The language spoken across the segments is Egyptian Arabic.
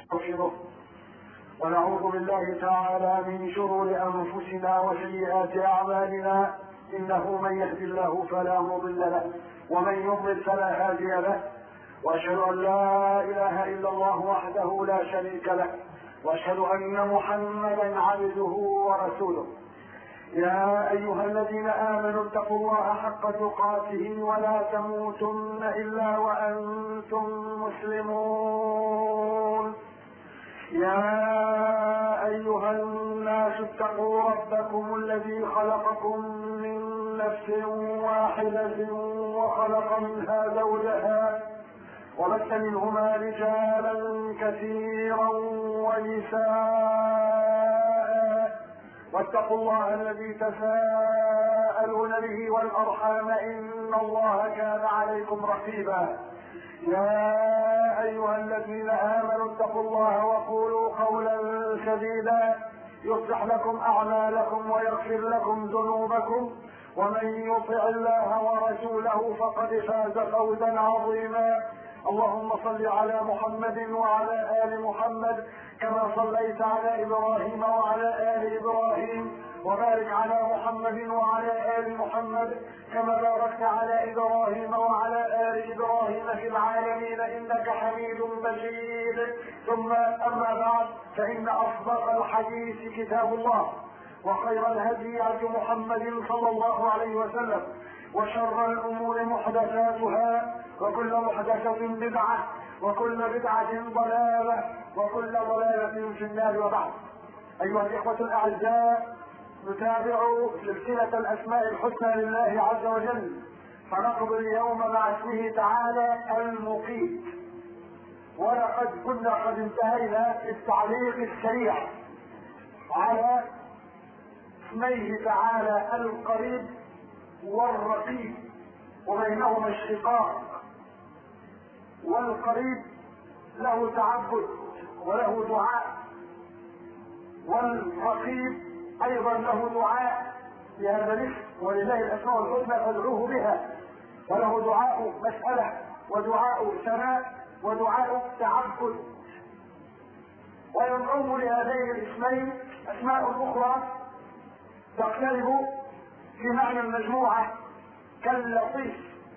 ونستغفره ونعوذ بالله تعالى من شرور انفسنا وسيئات اعمالنا انه من يهد الله فلا مضل له ومن يضلل فلا هادي له واشهد ان لا اله الا الله وحده لا شريك له واشهد ان محمدا عبده ورسوله يا ايها الذين امنوا اتقوا الله حق تقاته ولا تموتن الا وانتم مسلمون يا ايها الناس اتقوا ربكم الذي خلقكم من نفس واحده وخلق منها زوجها وبث منهما رجالا كثيرا ونساء واتقوا الله الذي تساءلون به والارحام ان الله كان عليكم رقيبا يا ايها الذين امنوا اتقوا الله وقولوا قولا سديدا يصلح لكم اعمالكم ويغفر لكم ذنوبكم ومن يطع الله ورسوله فقد فاز فوزا عظيما اللهم صل على محمد وعلى ال محمد كما صليت على ابراهيم وعلى ال ابراهيم وبارك على محمد وعلى ال محمد كما باركت على ابراهيم وعلى ال ابراهيم في العالمين انك حميد مجيد ثم اما بعد فان اصدق الحديث كتاب الله وخير الهدي هدي محمد صلى الله عليه وسلم وشر الامور محدثاتها وكل محدثة بدعة وكل بدعة ضلالة وكل ضلالة في النار وبعد أيها الإخوة الأعزاء نتابع سلسلة الأسماء الحسنى لله عز وجل فنقضي اليوم مع اسمه تعالى المقيت ولقد كنا قد انتهينا في التعليق السريع على اسميه تعالى القريب والرقيب وبينهما اشتقاق والقريب له تعبد وله دعاء والرقيب ايضا له دعاء في هذا الاسم ولله الاسماء الحسنى فادعوه بها وله دعاء مسألة ودعاء ثناء ودعاء تعبد وينضم لهذين الاسمين اسماء اخرى تقترب في معنى المجموعة كاللطيف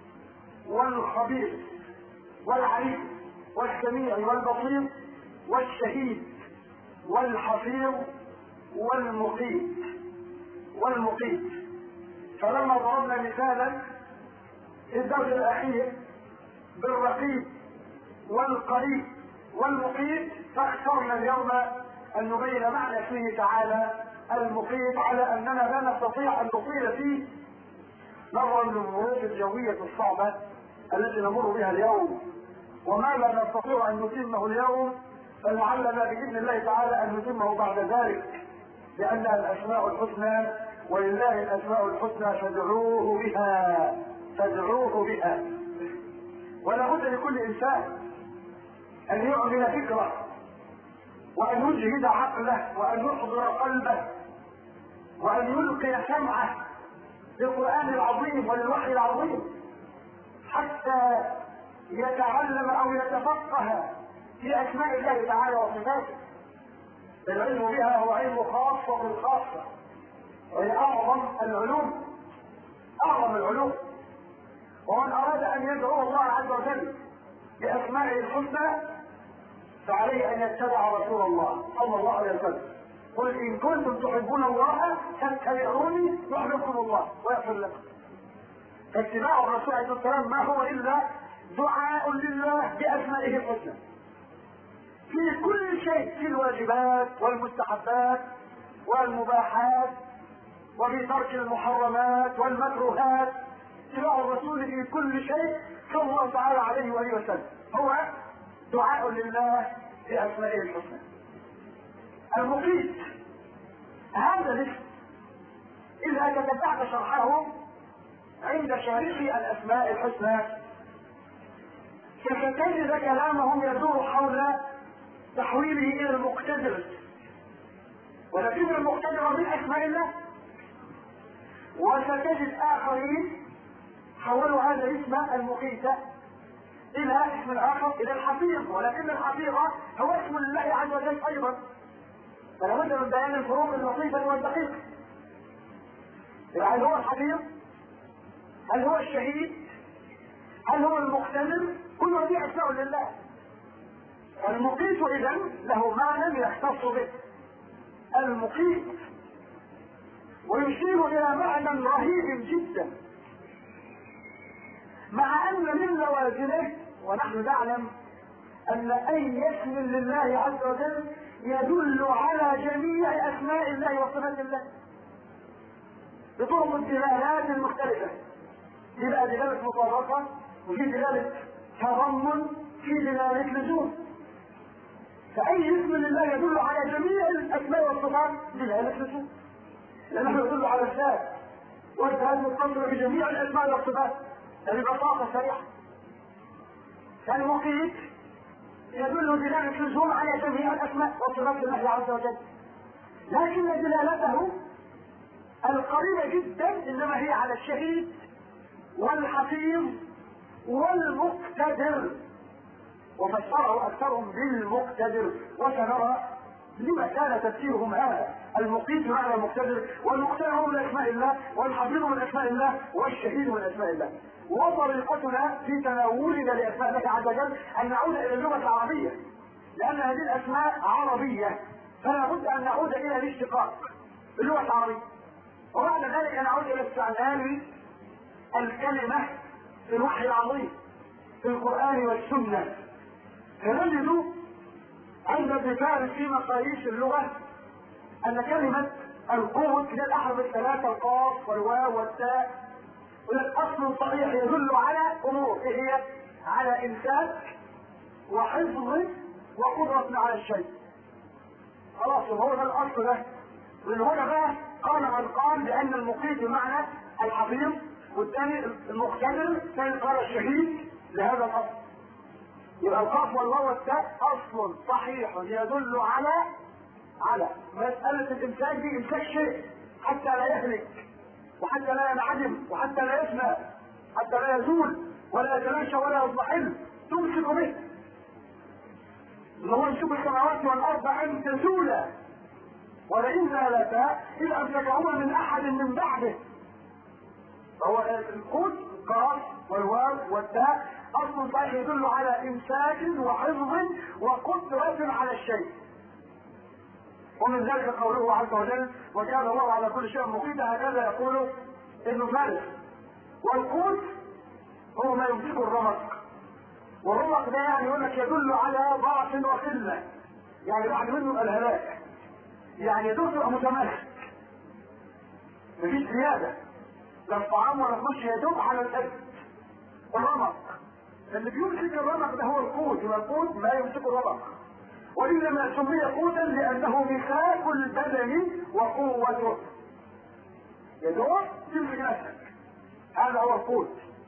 والخبير والعليم والسميع والبصير والشهيد والحفيظ والمقيت والمقيت فلما ضربنا مثالا في الدرس الاخير بالرقيب والقريب والمقيت فاخترنا اليوم ان نبين معنى اسمه تعالى المقيت على اننا لا نستطيع ان نطيل فيه نظرا للظروف الجويه الصعبه التي نمر بها اليوم وما لا نستطيع ان نتمه اليوم فلعلنا باذن الله تعالى ان نتمه بعد ذلك لانها الاسماء الحسنى ولله الاسماء الحسنى فادعوه بها فادعوه بها ولا بد لكل انسان ان يعمل فكره وان يجهد عقله وان يحضر قلبه وان يلقي سمعه للقران العظيم وللوحي العظيم حتى يتعلم او يتفقه في اسماء الله تعالى وصفاته العلم بها هو علم خاصة الخاصة وهي اعظم العلوم اعظم العلوم ومن اراد ان يدعو الله عز وجل باسمائه الحسنى فعليه ان يتبع رسول الله صلى الله عليه وسلم قل ان كنتم تحبون الله فاتبعوني يحببكم الله ويغفر لكم فاتباع الرسول عليه الصلاه والسلام ما هو الا دعاء لله باسمائه الحسنى في كل شيء في الواجبات والمستحبات والمباحات وفي ترك المحرمات والمكروهات اتباع الرسول في كل شيء صلى الله تعالى عليه واله وسلم هو دعاء لله باسمائه الحسنى المقيت هذا الاسم اذا تتبعت شرحه عند شارحي الاسماء الحسنى ستجد كلامهم يدور حول تحويله الى المقتدر ولكن المقتدر من اسماء الله وستجد اخرين حولوا هذا الاسم المقيت الى اسم اخر الى الحفيظ ولكن الحفيظ هو اسم لله عز وجل ايضا فلا بد من بيان الفروق اللطيفه والدقيقه هل هو الحفيظ هل هو الشهيد هل هو المقتدر كل هذه اسماء لله المقيت اذا له معنى يختص به المقيت ويشير الى معنى رهيب جدا مع ان من لوازمه ونحن نعلم ان اي اسم لله عز وجل يدل على جميع اسماء الله وصفات الله بطرق الدلالات المختلفه في بقى دلاله مطابقه وفي دلاله تضمن في دلاله لزوم فاي اسم لله يدل على جميع الاسماء والصفات دلاله لزوم لانه يدل على الذات والذات متصله بجميع الاسماء والصفات ببساطه سريعه فالمقيت يدل دلالة اللزوم على جميع الأسماء وصفات الله عز وجل لكن دلالته القريبة جدا إنما هي على الشهيد والحفيظ والمقتدر وفسره أكثرهم بالمقتدر وسنرى لما كان تفسيرهم هذا المقيت معنى المقتدر والمقتدر هو من اسماء الله والحفيظ من اسماء الله والشهيد من اسماء الله وطريقتنا في تناولنا لاسماء الله عز وجل ان نعود الى اللغه العربيه لان هذه الاسماء عربيه فلا بد ان نعود الى الاشتقاق باللغه العربيه وبعد ذلك نعود الى استعمال الكلمه في الوحي العظيم في القران والسنه فنجد عند الذكار في مقاييس اللغه ان كلمه القوت هي الاحرف الثلاثه القاف والواو والتاء والاصل صحيح يدل على امور ايه هي؟ على امساك وحفظ وقدرة على الشيء. خلاص هو ده الاصل ده. من هنا بقى قال من قال بان المقيت بمعنى الحفيظ والثاني المقتدر الثاني قال الشهيد لهذا الاصل. يبقى القاف والواو والتاء اصل صحيح يدل على على مسألة الإمساك دي إمساك شيء حتى لا يهلك وحتى لا ينعدم وحتى لا يفنى حتى لا يزول ولا يتلاشى ولا يضمحل تمسك به اللي هو يمسك السماوات والارض ان تزولا ولئن زالتا اذ امسكهما من احد من بعده فهو القوت القاف والواو والتاء اصل صحيح يدل على امساك وحفظ وقدره على الشيء ومن ذلك قوله عز وجل وكان الله على كل شيء مقيتا هكذا يقول ابن فارس والقوت هو ما يمسك الرمق والرمق ده يعني يقول لك يدل على ضعف وقله يعني بعد منه الهلاك يعني يدل تبقى متماسك مفيش زياده لا الطعام ولا الخش يدوب على الاكل الرمق اللي بيمسك الرمق ده هو القوت يبقى القوت ما يمسك الرمق وانما سمي قوتا لانه مساك البدن وقوته يدور تمسك نفسك هذا هو القوت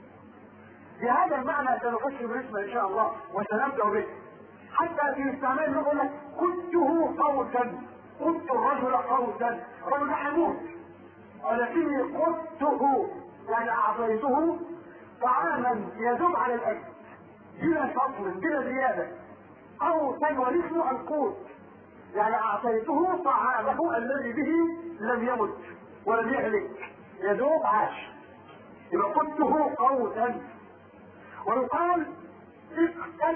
بهذا المعنى سنخش بالاسم ان شاء الله وسنبدا به حتى في استعمال يقول لك قدته قوتا قدت الرجل قوتا الرجل حيموت ولكني قدته يعني اعطيته طعاما يدوم على الاكل بلا فصل بلا زياده قوتا والاسم القوت يعني اعطيته طعامه الذي به لم يمت ولم يهلك يدوب عاش يبقى قدته قوتا ويقال اقتد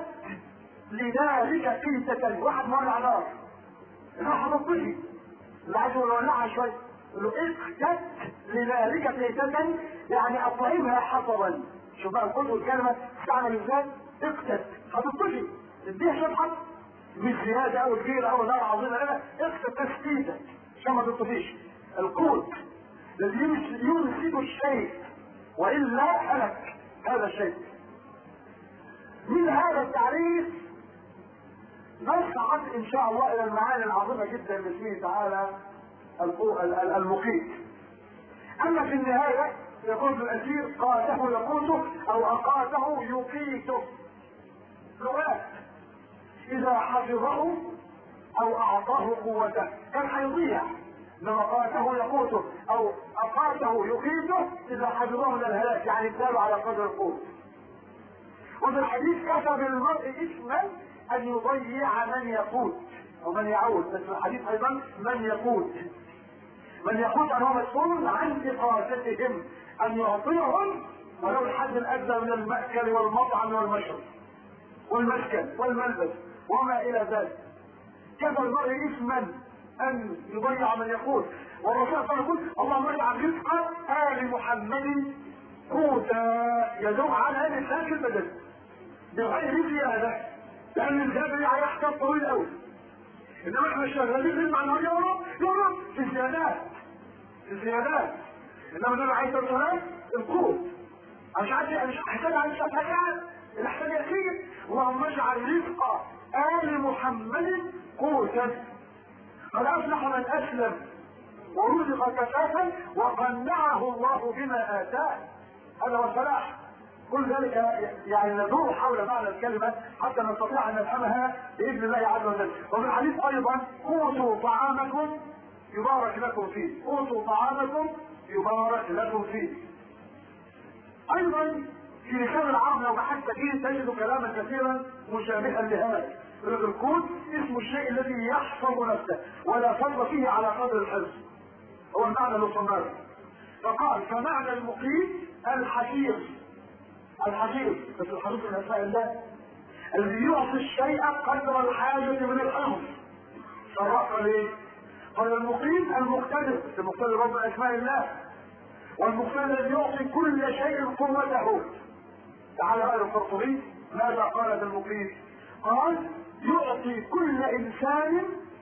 لذلك قيتة واحد مر على نار راح بطشي اللي عايز يولعها شوية يقول له اقتد لذلك قيتة يعني اطعمها حطبا شوف بقى القدر الكلمة تستعمل ازاي اقتد هتطشي اديها شوية حط مش زيادة او كبيرة او نار عظيمة لا اقتد تسكيتة عشان ما تطفيش القوت الذي يمسك الشيء والا هلك هذا الشيء من هذا التعريف نصعد ان شاء الله الى المعاني العظيمه جدا لاسمه تعالى المقيت اما في النهايه يقول في الاسير قاته يقوته او اقاته يقيته لغات اذا حفظه او اعطاه قوته كان هيضيع لما قاته يقوته او اقاته يقيته اذا حفظه من الهلاك يعني اداله على قدر القوت وفي الحديث كتب المرء اسما ان يضيع من يقود او من يعود بس في الحديث ايضا من يقود من يقود ان هو مسؤول عن اقامتهم ان يعطيهم ولو الحد الادنى من المأكل والمطعم والمشرب والمسكن والملبس وما الى ذلك كفى المرء اثما ان يضيع من يقول والرسول صلى الله عليه وسلم يقول اللهم اجعل رزق ال محمد قوتا يدوم على هذه الانسان البدن بغير زياده لان الزياده دي هيحتاج طويل قوي انما احنا شغالين مع النهار يا رب يا رب في الزيادات في الزيادات انما النبي عليه الصلاه والسلام القوت مش عارف مش هحتاج على الشفاعات الاحسان يسير اللهم اجعل رزق ال محمد قوتا قد افلح من اسلم ورزق كفافا وقنعه الله بما اتاه هذا هو الفلاح كل ذلك يعني ندور حول معنى الكلمة حتى نستطيع أن نفهمها بإذن الله عز وجل وفي الحديث أيضا قوتوا طعامكم يبارك لكم فيه قوتوا طعامكم يبارك لكم فيه أيضا في لسان العرب لو بحثت فيه تجد كلاما كثيرا مشابها لهذا القوت اسم الشيء الذي يحفظ نفسه ولا فضل فيه على قدر الحفظ هو المعنى المصنف فقال فمعنى المقيم الحفيظ الحفيظ بس الحفيظ من اسماء الله الذي يعطي الشيء قدر الحاجة من الحفظ فرق ليه؟ قال المقيم المقتدر المقتدر رب اسماء الله والمقتدر الذي يعطي كل شيء قوته تعالى غير القرطبي ماذا قال في المقيم؟ قال يعطي كل انسان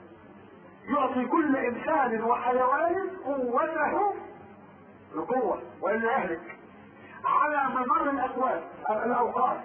يعطي كل انسان وحيوان قوته القوة والا يهلك على ممر الاكوان الاوقات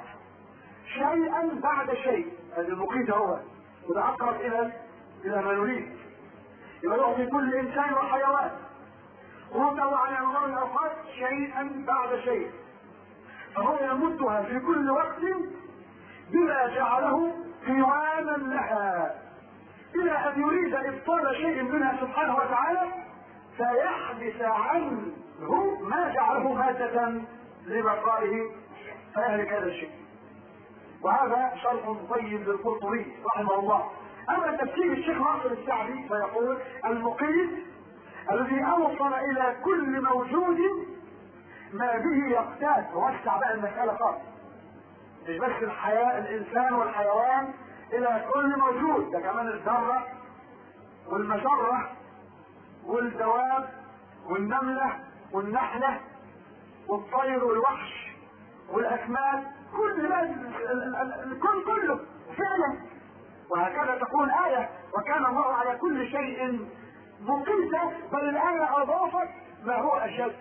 شيئا بعد شيء هذا المقيت هو وده اقرب الى الى ما نريد يبقى يعطي كل انسان وحيوان قوته على ممر الاوقات شيئا بعد شيء فهو يمدها في كل وقت بما جعله قواما لها الى ان يريد ابطال شيء منها سبحانه وتعالى فيحبس عنه ما جعله مادة لبقائه فيهلك هذا الشيء وهذا شرح طيب للقرطبي رحمه الله اما تفسير الشيخ ناصر السعدي فيقول المقيت الذي اوصل الى كل موجود ما به يقتات وسع بقى المسألة خالص مش بس الحياة الانسان والحيوان الى كل موجود ده كمان الذرة والمجرة والدواب والنملة والنحلة والطير والوحش والاسماك كل الكون كله فعلا وهكذا تقول آية وكان الله على كل شيء مقيتا بل الآية أضافت ما هو أشد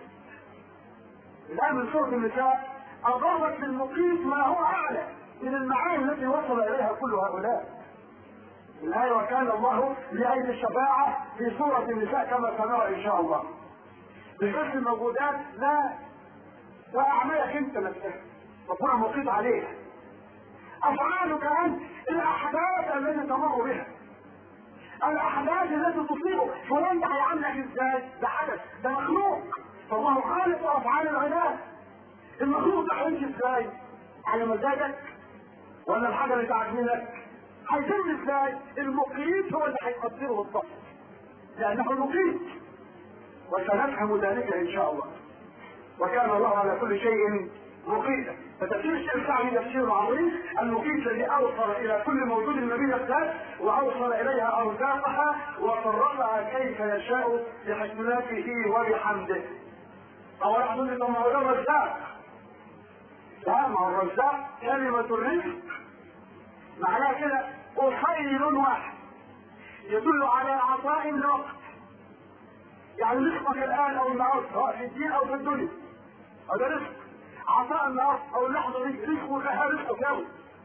الآن من سورة النساء أضافت للمقيت ما هو أعلى من المعاني التي وصل إليها كل هؤلاء الآية وكان الله لأجل الشفاعة في سورة النساء كما سنرى إن شاء الله بحسن الموجودات لا وأعمالك أنت نفسها ربنا مقيت عليها أفعالك أنت الأحداث التي تمر بها الأحداث التي تصيبه فلان ده هيعاملك إزاي؟ ده حدث ده مخلوق فالله خالق أفعال العباد المخلوق ده هيمشي إزاي؟ على مزاجك ولا الحاجة اللي تعجبك؟ هيتم ازاي؟ المقيت هو اللي هيقدره بالضبط لأنه المقيت وسنفهم ذلك إن شاء الله وكان الله على كل شيء مقيتا فتفسير الشيخ السعدي تفسير عظيم المقيت الذي اوصل الى كل موجود من الذات واوصل اليها ارزاقها وصرفها كيف يشاء بحكمته وبحمده او يحصل ثم هو الرزاق لا ما هو الرزاق كلمة الرزق معناها كده قصير واحد يدل على عطاء لوقت يعني رزقك الان او النهارده سواء في الدين او في الدنيا هذا رزق عطاء النهارده او اللحظه دي رزق لها رزق يوم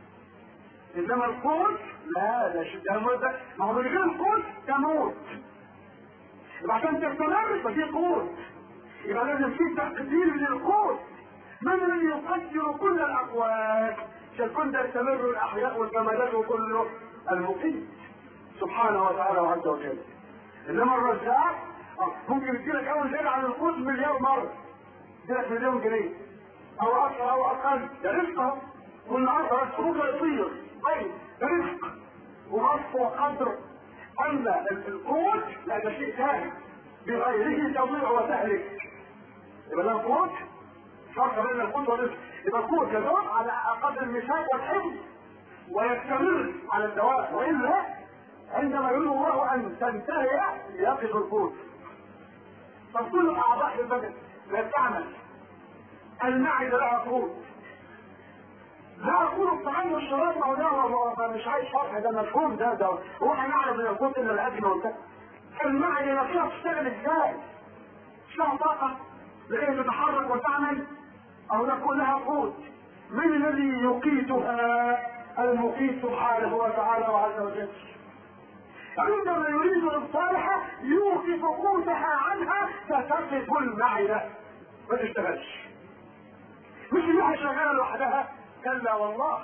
انما القوت لا ده ده ده ما هو من غير القوت تموت يبقى عشان تستمر ففي قوت يبقى لازم في تقدير للقوت من الذي يقدر كل الاقوات عشان كل يستمر الاحياء والجمادات كله المقيم سبحانه وتعالى وعز وجل انما الرزاق ممكن يديلك اول زيادة عن القوت مليار مرة يديلك مليون جنيه او اكثر او اقل ده رزقه كل عشرة بس بكره يطير طيب رزق ووصف وقدر اما القوت لا ده شيء ثاني بغيره تضيع وتهلك يبقى ده القوت فرق بين القوت والرزق يبقى القوت يدور على قدر المثال والحفظ ويستمر على الدوام والا عندما يريد الله ان تنتهي يقف القوت طب كل اعضاء البدن لا تعمل المعده لها قوت لا اقول الطعام والشراب ما هو ده مش عايز شرح ده مفهوم ده ده هو هنعرف من القوت الا الاكل والكلام المعده نفسها تشتغل ازاي؟ مش لها طاقه لكي تتحرك وتعمل او ده كلها قوت من الذي يقيتها المقيت سبحانه وتعالى وعز وجل عندما يريد الصالحة يوقف قوتها عنها فتقف المعدة ما تشتغلش مش انها شغالة لوحدها كلا والله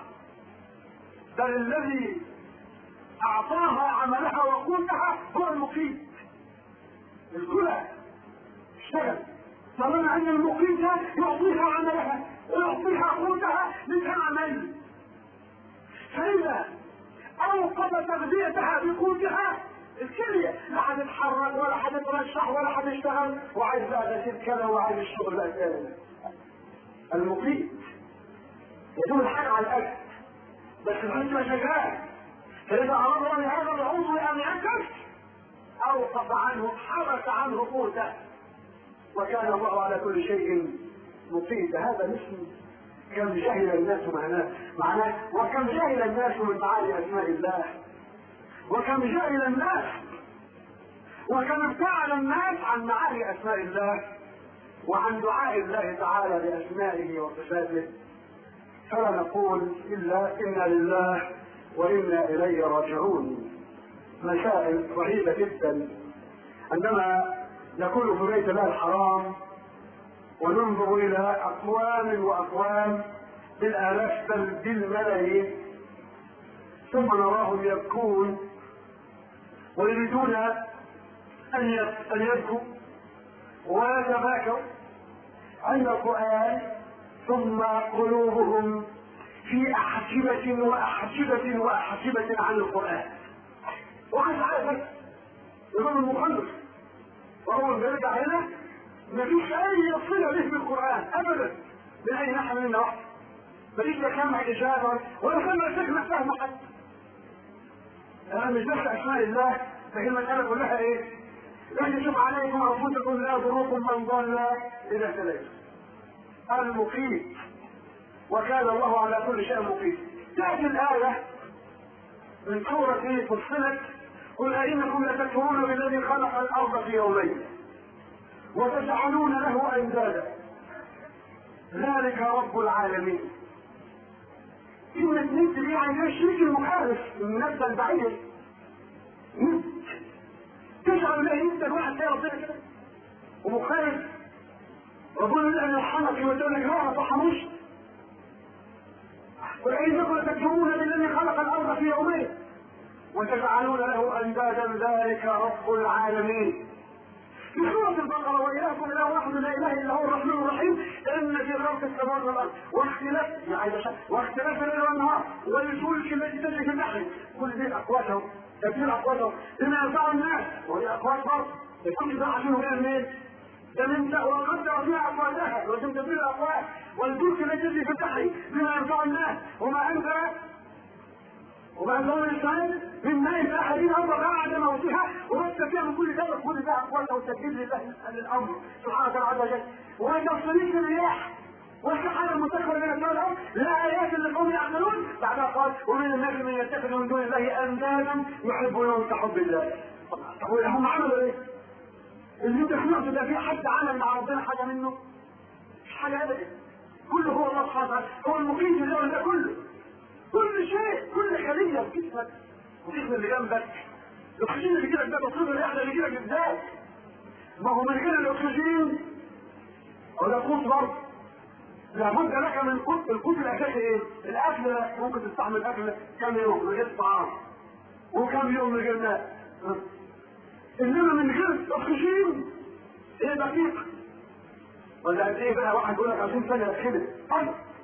بل الذي اعطاها عملها وقوتها هو المقيت الكلى اشتغل طالما ان المقيت يعطيها عملها ويعطيها قوتها لتعمل فإذا أوقف تغذيتها بقوتها الكلية لا حد يتحرك ولا حد يترشح ولا حد يشتغل وعايز بقى ده كذا وعايز الشغل بقى تاني المقيت يدور الحاجة على الأكل بس الجسم شغال فإذا أراد الله هذا العضو أن يكف أوقف عنه حبس عنه قوته وكان الله على كل شيء مقيت هذا الاسم كم جهل الناس معناه معناه وكم جهل الناس من معاني اسماء الله وكم جهل الناس وكم ابتعد الناس عن معاني اسماء الله وعن دعاء الله تعالى باسمائه وصفاته فلا نقول الا انا لله وانا اليه راجعون مسائل رهيبه جدا عندما نكون في بيت الله الحرام وننظر الى اقوام واقوام بالالاف بل بالملايين ثم نراهم يبكون ويريدون ان ان يبكوا ويتباكوا عند القران ثم قلوبهم في احجبه واحجبه واحجبه عن القران وقد عارف الامام المخلص وهو بيرجع هنا مفيش اي صله به بالقران ابدا من اي ناحيه من النواحي مفيش لا سمع اجابه ولا سمع شيخنا فهم حتى انا مش بس اسماء الله فهي المساله كلها ايه؟ لا يجب عليكم انفسكم لا يضركم من ضل اذا تليتم المقيت وكان الله على كل شيء مقيت تاتي الايه من سوره فصلت قل أئنكم لتكفرون بالذي خلق الأرض في يومين وتجعلون له أندادا ذلك رب العالمين إن الند دي يعني الشريك المخالف الند البعيد ند تجعل له ند واحد زي ربنا كده ومخالف ربنا يقول أن يرحمك وتقول لك لا ما ترحموش وإنكم لتكفرون بالذي خلق الأرض في يومين وتجعلون له اندادا ذلك رب العالمين في سورة البقرة وإلهكم إله واحد لا إله إلا هو الرحمن الرحيم إن في خلق السماوات والأرض واختلاف يعني واختلاف الليل والنهار والفلك التي تجري في البحر كل دي أقواتهم تبديل أقواتهم بما ينفع الناس وهي أقوات برضه الفلك ده عشان هو منين؟ ده من وقدر فيها أقواتها وجم تبديل الأقوات والفلك التي تجري في البحر بما ينفع الناس وما أنزل وبعد ذلك الإنسان من ماء أحدين أمر بعد موتها ورد فيها من كل ذلك كل ذا أقوال وتدبير لله الأمر سبحانه وتعالى عز وجل وتصريف الرياح والسحابة المسخرة من السماء والأرض لآيات لقوم يعملون بعدها قال ومن الناس من يتخذ من دون الله أندادا يحبونهم كحب الله طب هم عملوا إيه؟ اللي أنت سمعته ده في حد عمل مع ربنا حاجة منه؟ مش حاجة أبدا كله هو الله سبحانه وتعالى هو المقيم له ده كله كل شيء كل خلية في جسمك وجسم اللي جنبك الاكسجين اللي جيلك ده تصيب الرحلة اللي جيلك ازاي ما هو من غير الاكسجين ولا قوت برضه لابد لك من قوت القوت الاساسي ايه؟ الاكل ممكن تستعمل اكل كم يوم من غير طعام وكم يوم من غير ماء انما من غير اكسجين ايه دقيق ولا قد ايه بقى واحد يقول لك 20 ثانيه كده طيب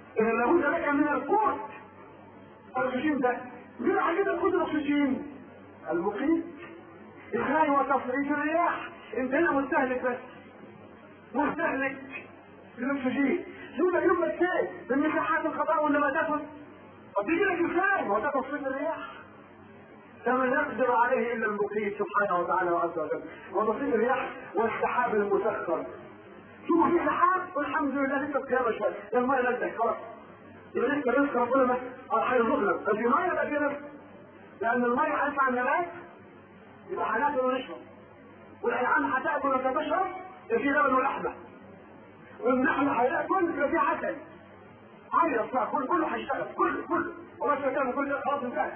إذا لابد لك من القوت الأكسجين ده مين عجب القوت الأكسجين؟ المقيت إخراج وتصريف الرياح أنت هنا مستهلك بس مستهلك للأكسجين يبقى يوم الشيء من مساحات الخضار والنباتات وتيجي لك الخير وده تصريف الرياح فمن يقدر عليه الا المقيت سبحانه وتعالى وعز وجل وتصريف الرياح والسحاب المسخر شوفوا في سحاب والحمد لله لسه القيامه شويه الماء نزل خلاص يبقى لسه رزق ربنا ما هيرزقنا ففي ميه يبقى في رزق لان الميه هينفع النبات يبقى هناكل ونشرب والانعام هتاكل وتشرب يبقى في لبن ولحمه والنحل هياكل يبقى في عسل عيط بقى كل كله هيشتغل كله كله وما كان كل خلاص انتهى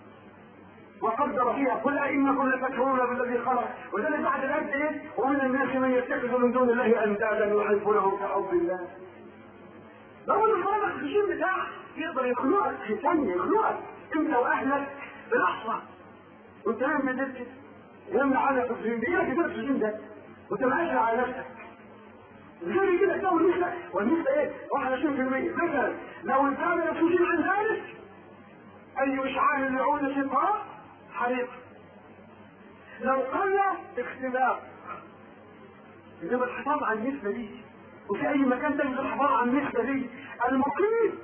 وقدر فيها كل أئمة كل تكفرون بالذي خلق وذلك بعد الآية إيه؟ ومن الناس من يتخذ من دون الله أندادا يحبونهم كحب الله. لو اللي خلق الخشين بتاعك يقدر يخلقك في ثانية يخلقك أنت وأهلك بلحظة وأنت نايم بالليل يمنع عنك الخشين بإيه لك الخشين ده؟ وأنت ماشي على نفسك. غير كده تساوي النسبة والنسبة ايه؟ 21% مثلا لو انتهى الاكسجين عن ذلك اي اشعاع يعود شقاء حريق لو قل اختلاف انما الحفاظ على النسبة دي وفي اي مكان تجد الحفاظ على النسبة دي المقيم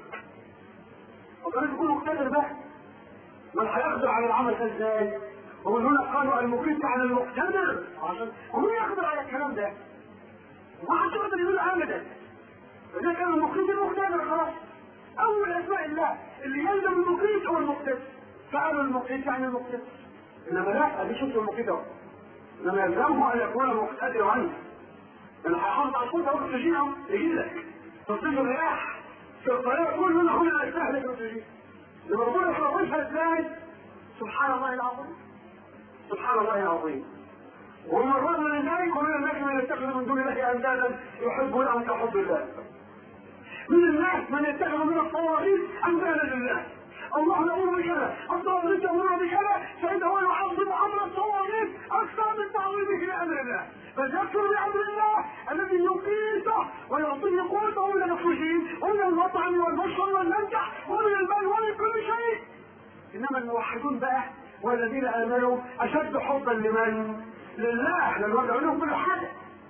وكان يكون مقتدر ده من هيقدر على العمل ده ازاي؟ ومن هنا قالوا المقيم على المقتدر عشان هو يقدر على الكلام ده ما حد يقدر يقول ابدا فده كان المقيت المقتدر خلاص اول اسماء الله اللي يلزم المقيت هو المقتدر فقالوا المقيت يعني المقتدر انما لا ادي شفت المقيت اهو انما يلزمه ان يكون مقتدرا انا هحافظ على الصوت اهو الاكسجين اهو يجي لك تصريف الرياح في الطريق كل هنا كلنا نستهلك الاكسجين لما ربنا يخلصها ازاي سبحان الله العظيم سبحان الله العظيم وهم الرجل لذلك ومن الناس من يتخذ من دون الله اندادا يحبونهم كحب الله من الناس من يتخذ من الصواريخ اندادا لله الله يامر بكذا الصواريخ تامر بكذا فانه يعظم امر الصواريخ اكثر من تعظيمه لامر الله فليكفر بامر الله الذي يقيته ويعطيه قوته من الاكسجين ومن المطعم والمشرب والمنجح ومن المال ومن كل شيء انما الموحدون بقى والذين امنوا اشد حبا لمن؟ لله لما ندعو لهم كل حاجه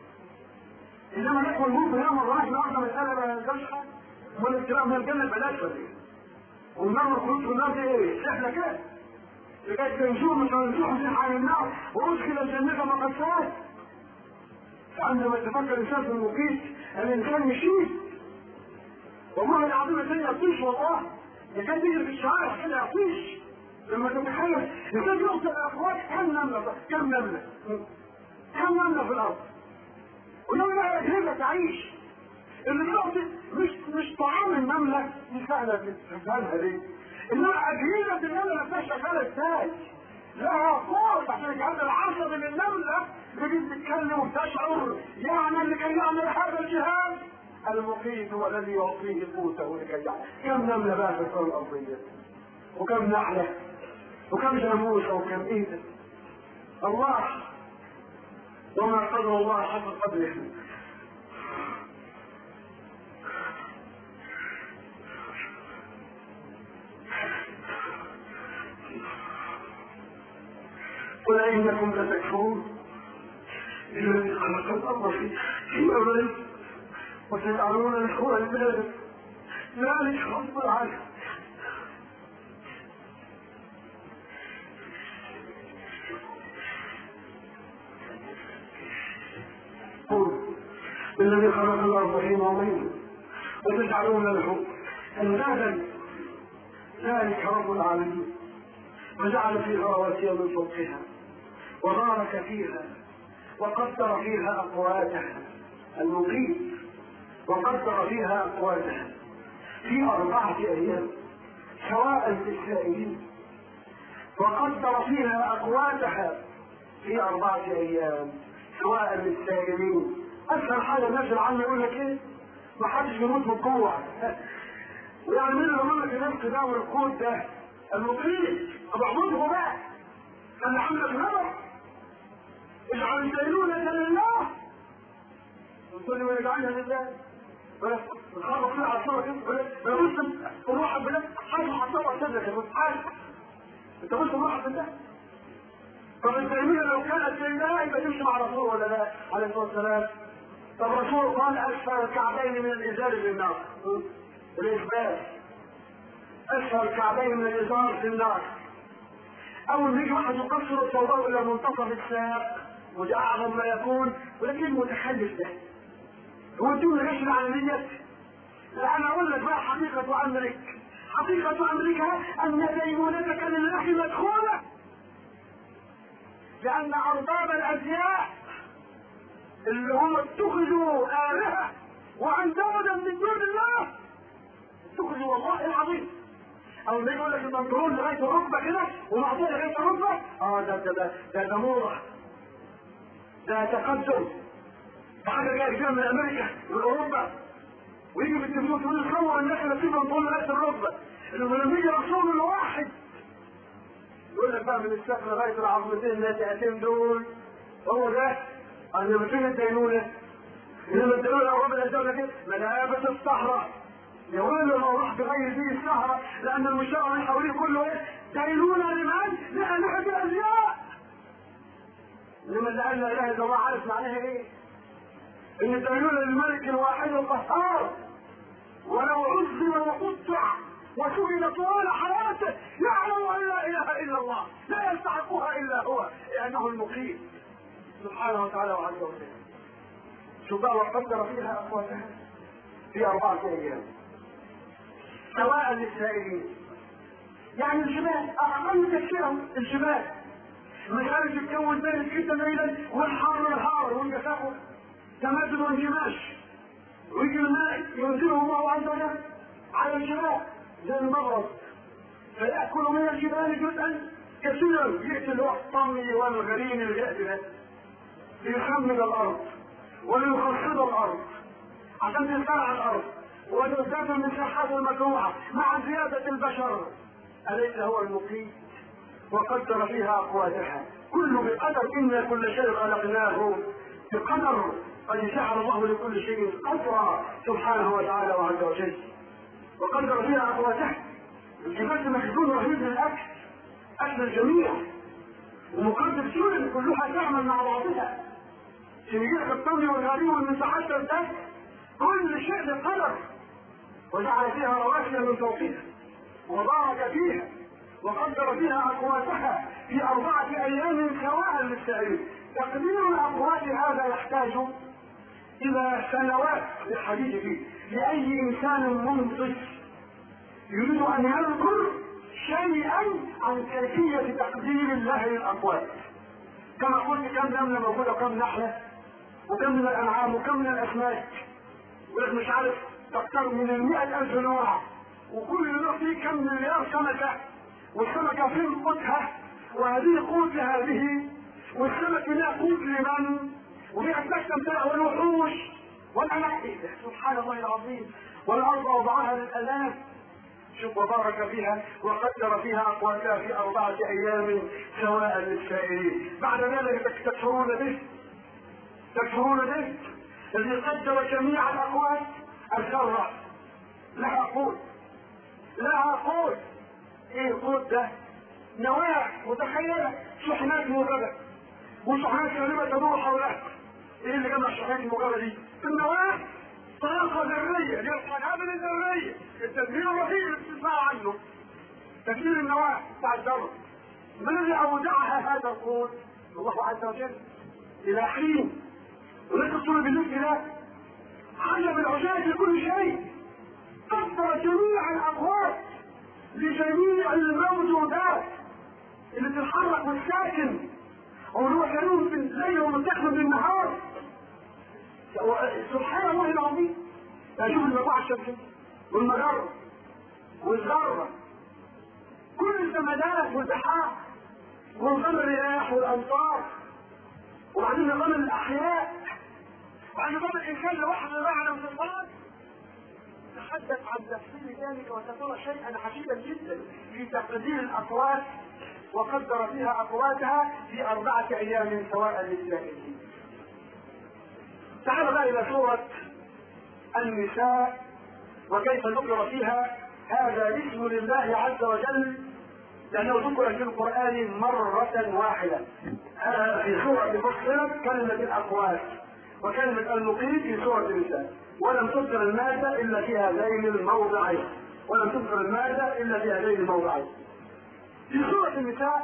انما نحن الموت يوم الله النهارده مساله ما نلقاش حاجه امال الكلام من الجنه بلاش ولا ايه؟ والنار والخلود في النار دي ايه؟ احنا كده لغايه تنجوه مش هنجوه في حال النار وادخل الجنه فقد فاز عندما يتفكر الانسان في المقيت الانسان يشيل والله العظيم الانسان يطيش والله ده كان بيجري في الشوارع كده يطيش لما تتخيل الانسان يقتل الاخوات كم نمله كم نمله كم نمله في الارض ولما اجهزه تعيش اللي بيقتل مش مش طعام النمله دي سهله تفهمها ليه انما اجهزه النمله نفسها شغاله ازاي لها صوت عشان الجهاز العصبي للنمله بيجي تتكلم وتشعر يعني اللي كان يعمل هذا الجهاز المقيت هو الذي يعطيه قوته لكي يعمل كم نمله بقى في الكره الارضيه وكم نحله وكم جاموسه وكم ايده الله وما قدر الله حق قدره قل انكم لتكفرون الذي خلق الارض في في يومين وتجعلون له اندادا ذلك رب العالمين الذي خلق الارض في يومين وتجعلون له اندادا ذلك رب العالمين وجعل فيها رواسي من فوقها وبارك فيها وقدر فيها اقواتها المقيت وقدر فيها اقواتها في اربعه ايام سواء للسائلين وقدر فيها اقواتها في اربعه ايام سواء للسائلين اسهل حاجه الناس العامه يقول لك ايه ما حدش بيموت من الجوع يعني مين اللي يقول لك الناس ده والقوت ده المقيت طب اعبده بقى اللي عامل الهوى اجعل الدينونة لله وكل من يجعلها لله ويسقط بنخلص فيها على الصورة كده بنبص نروح على البلاد حاجة حطها صدرك يا حاجة انت قلت نروح بالله طب التيمية لو كانت لله يبقى تمشي مع الرسول ولا لا عليه الصلاة والسلام طب الرسول قال أسفل الكعبين من الإزار للنار الإثبات أسفل الكعبين من الإزار للنار أول ما يجي واحد يقصر السوداء إلى منتصف الساق وده أعظم ما يكون ولكن متخلف ده هو الدين غير العالمية لا أنا أقول لك بقى حقيقة أمرك حقيقة أمرك أن دينونتك لله مدخولة لأن أرباب الأزياء اللي هم اتخذوا آلهة وأندادا من دون الله اتخذوا والله العظيم أو ما يقول لك البنطلون لغاية الركبة كده ومعطيه لغاية الركبة اه ده ده ده ده ده موضة ده تقدم ده حاجة جاية كده من أمريكا من أوروبا ويجي في التلفزيون تقول لك صور الناس اللي فيه بنطلون لغاية الركبة إنه لما يجي رسول الواحد يقول لك بقى من السقف لغايه العظمتين التي دول هو ده انا بشوف الدينونه انما الدينونه لو ربنا الدوله كده ملابس الصحراء يا ويل لو راح بغير دي الصحراء لان المشترى من حواليه كله ايه دينونه لمن؟ لآلهة الازياء انما اللي قال لا اله الا الله عارف معناها ايه؟ ان الدينونه للملك الواحد القهار ولو عذب وقطع وسئل طوال حياته يعلم ان لا اله الا الله لا يستحقها الا هو لانه المقيم سبحانه وتعالى وعز وجل شوف بقى وقدر فيها اقواتها في اربعه ايام سواء للسائلين يعني الجبال اقل تفكيرهم الجبال مش عارف يتكون بين الشتاء ليلا والحر نهار والجفاف تمدد وانجماش ويجي الماء ينزله الله عز وجل على الجبال زي المغرب فيأكل من الجبال جزءا كثيرا يأتي الوقت الطمي والغريم الجأد ده ليخمد الأرض وليخصب الأرض عشان تزرع الأرض وتزداد المساحات المزروعة مع زيادة البشر أليس هو المقيم وقدر فيها أقواتها كل بقدر إن كل شيء خلقناه بقدر قد جعل الله لكل شيء قدرا سبحانه وتعالى وعز وجل وقدر فيها أقواتها الجبال مخزون رهيب للأكل أكل الجميع ومقدر سنن كلها تعمل مع بعضها سنجيح الطمي والغريب والمساحات ترتاح كل شيء بقدر وجعل فيها رواسي من فوقها وبارك فيها وقدر فيها أقواتها في أربعة أيام سواء للسائلين تقدير الأقوات هذا يحتاج إلى سنوات للحديث فيه لأي إنسان منصف يريد أن يذكر شيئا عن كيفية تقدير الله للأقوات كما قلت كم نملة موجودة وكم نحلة وكم من الأنعام وكم من الأسماك ولك مش عارف أكثر من المئة ألف نوع وكل نوع فيه كم مليار سمكة والسمكة فين قوتها وهذه قوت لهذه والسمك لها قوت لمن وفيها السكن والوحوش والأماكن سبحان الله العظيم والأرض وضعها للألاف شوف وبارك فيها وقدر فيها أقواتها في أربعة أيام سواء للسائلين بعد ذلك تكفرون به تكفرون به الذي قدر جميع الأقوات الذرة لها قوت لها قوت ايه قوت ده نواة متخيلة شحنات موجبة وشحنات غريبة تدور حولها ايه اللي جمع الشحنات الموجبة دي النواة طاقة ذرية اللي هي القنابل الذرية التدمير الرهيب اللي بتسمعوا عنه تدمير النواة بتاع الذرة من اللي أودعها هذا القوت الله عز وجل إلى حين وليس الصورة بالنسبة له عجب العجاج لكل شيء قدر جميع الأقوات لجميع الموجودات اللي تتحرك والساكن ويروح ينوم في الليل ومتخذ بالنهار سبحان الله العظيم اشوف المجموعة الشمسية والمجرة والذرة كل الجمادات والبحار ونظام الرياح والامطار وبعدين نظام الاحياء وبعدين نظام الانسان لوحده معنى انفصال تحدث عن تفصيل ذلك وسترى شيئا عجيبا جدا في تقدير الاقوات وقدر فيها اقواتها في اربعه ايام سواء للسائلين تعال بقى الى سوره النساء وكيف ذكر فيها هذا الاسم لله عز وجل لأنه ذكر في القرآن مرة واحدة في سورة فصلت كلمة الأقوال وكلمة المقيم في سورة النساء ولم تذكر المادة إلا في هذين الموضعين ولم تذكر المادة إلا في هذين الموضعين في سورة النساء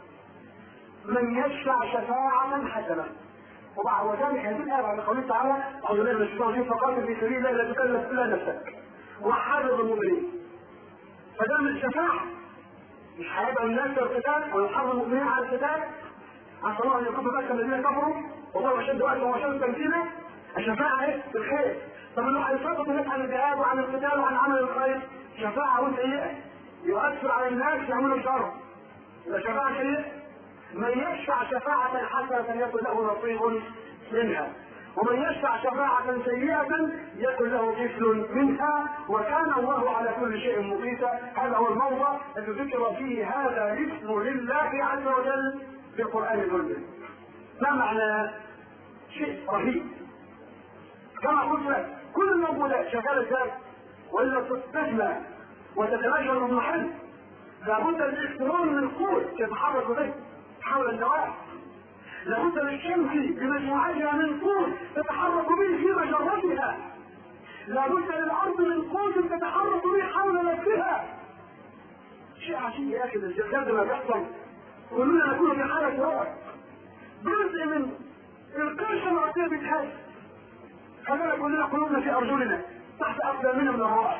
من يشفع شفاعة حسنة وبعد وذلك هذه الآية بعد قوله تعالى أعوذ بالله من الشيطان الرجيم فقاتل في سبيل الله لا تكلف إلا نفسك وحرض المؤمنين فده من الشفاعة مش هيبقى الناس القتال ويحرض المؤمنين على القتال عسى الله ان يكون بك الذين كفروا والله اشد واجرا واشد تمثيلا الشفاعه ايه في الخير طب لو هيسقط الناس عن الجهاد وعن القتال وعن عمل الخير شفاعه سيئه يؤثر على الناس يعملوا الشر يبقى شفاعه سيئه من يشفع شفاعة حسنة يكن له نصيب منها ومن يشفع شفاعة سيئة يكن له كفل منها وكان الله على كل شيء مقيتا هذا هو الموضع الذي ذكر فيه هذا الاسم لله عز وجل في القرآن كله ما معنى شيء رهيب كما قلت لك كل الموجودات شغالة ازاي ولا تستجمع وتتناشر المحل لابد للاحترام من قوة تتحرك به حول النواة لابد للشمس بمجموعتها من قوة تتحرك به في مجرتها لابد للأرض من قوة تتحرك به حول نفسها شيء عجيب يا أخي الزلزال ما بيحصل كلنا نكون في حالة رعب جزء من القشة الأرضية بتهز خلينا كلنا قلوبنا في أرجلنا تحت أقدامنا من الرعب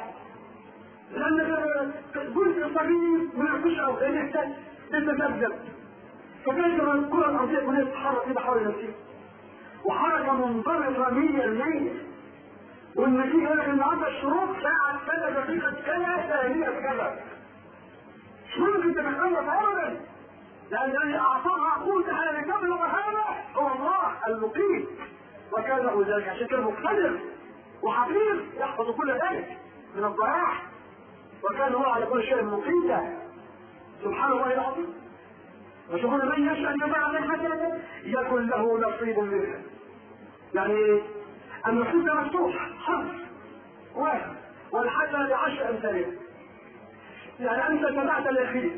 لأن جزء صغير من القشة الأرضية تتذبذب فكيف الكرة الأرضية كلها تتحرك كده حول نفسها وحركة منضبطة 100% والنتيجة يقول لك النهارده الشروط ساعة كذا دقيقة كذا ثانية كذا مش ممكن تتخلص أبدا لأن الذي أعطاها قوتها لتبلغ هذا هو الله المقيم وكان له ذلك عشان كده مقتدر وحفيظ يحفظ كل ذلك من الضياع وكان هو على كل شيء مقيتا سبحان الله العظيم وشوفون من يشاء شفاعة حسنة يكن له نصيب منها يعني ايه؟ النصيب ده مفتوح حرف واحد والحسنة بعشر أمثالها يعني أنت تبعت الأخير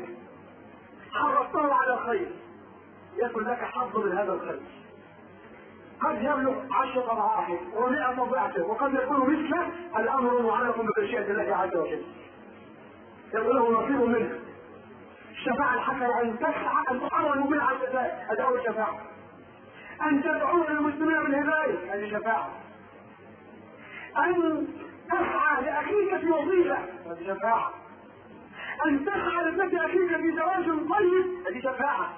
حرصته على الخير يكن لك حظ من هذا الخير قد يبلغ عشر أضعافه ومئة ضعفه وقد يكون مثله الأمر معلق بمشيئة الله عز وجل يكون له نصيب منه الشفاعة الحسنة أن تسعى أن تحرر المؤمن على الفساد هذا أول شفاعة أن تدعو للمسلمين بالهداية هذه شفاعة أن تسعى لأخيك في وظيفة هذه شفاعة أن تسعى لابنة أخيك في زواج طيب هذه شفاعة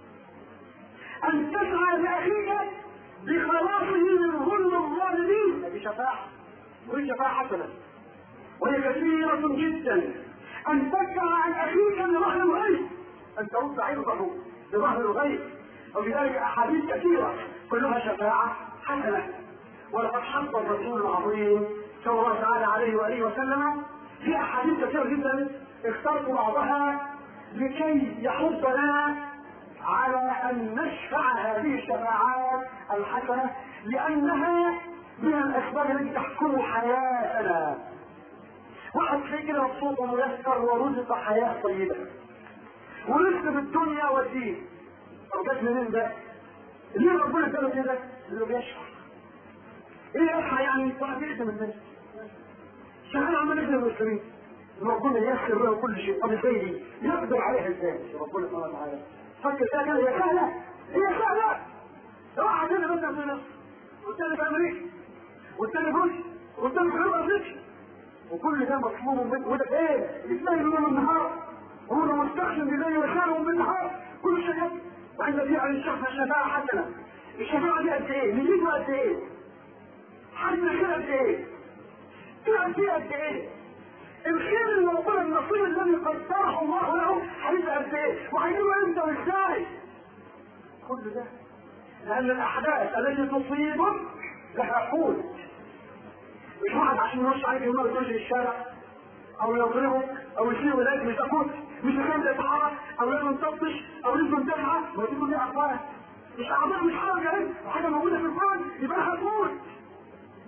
أن تسعى لأخيك بخلاصه من ظلم الظالمين هذه شفاعة وهي شفاعة حسنة وهي كثيرة جدا أن تدفع عن أخيك لظهر الغيب أن ترد عرضه لظهر الغيب وبذلك أحاديث كثيرة كلها شفاعة حسنة ولقد حط الرسول العظيم صلى الله تعالى عليه وآله وسلم في أحاديث كثيرة جدا اخترت بعضها لكي يحضنا على أن نشفع هذه الشفاعات الحسنة لأنها من الأسباب التي تحكم حياتنا واحد تلاقيه كده مبسوط وميسر ورزق حياة طيبة ورزق في الدنيا والدين طب جت منين ده؟ ليه ربنا اداله كده؟ اللي بيشفع ايه يشفع يعني؟ واحد يخدم الناس شغال عمال يخدم المسلمين ربنا ييسر له كل شيء طب ازاي دي؟ يقدر عليها ازاي؟ ربنا سبحانه وتعالى فكر فيها كده هي سهلة هي سهلة واحد هنا بدأ في مصر والتاني في امريكا والتاني في روسيا والتاني في اوروبا افريقيا وكل ده مطلوب منك وده ايه؟ ازاي يوم النهار هو لو مستخدم بزي وشانهم بالنهار كل شيء وعند دي عن الشخص الشفاعة حسنة الشفاعة دي قد ايه؟ نجيبه قد ايه؟ حجم كده قد ايه؟ كده قد ايه قد ايه؟ الخير اللي ربنا النصيب الذي قدره الله له هيبقى قد ايه؟ وهيجيبه امتى وازاي؟ كل ده لأن الأحداث التي تصيبك لها قوت مش واحد عشان يرش عليك يوم تمشي في الشارع او يضربك او يشيل اليك مش تموت مش لازم تتحرك او لازم تطش او لازم تسعى ما دي كلها اقوال مش اعضاء مش حاجه ايه وحاجه موجوده في الكون يبقى هتموت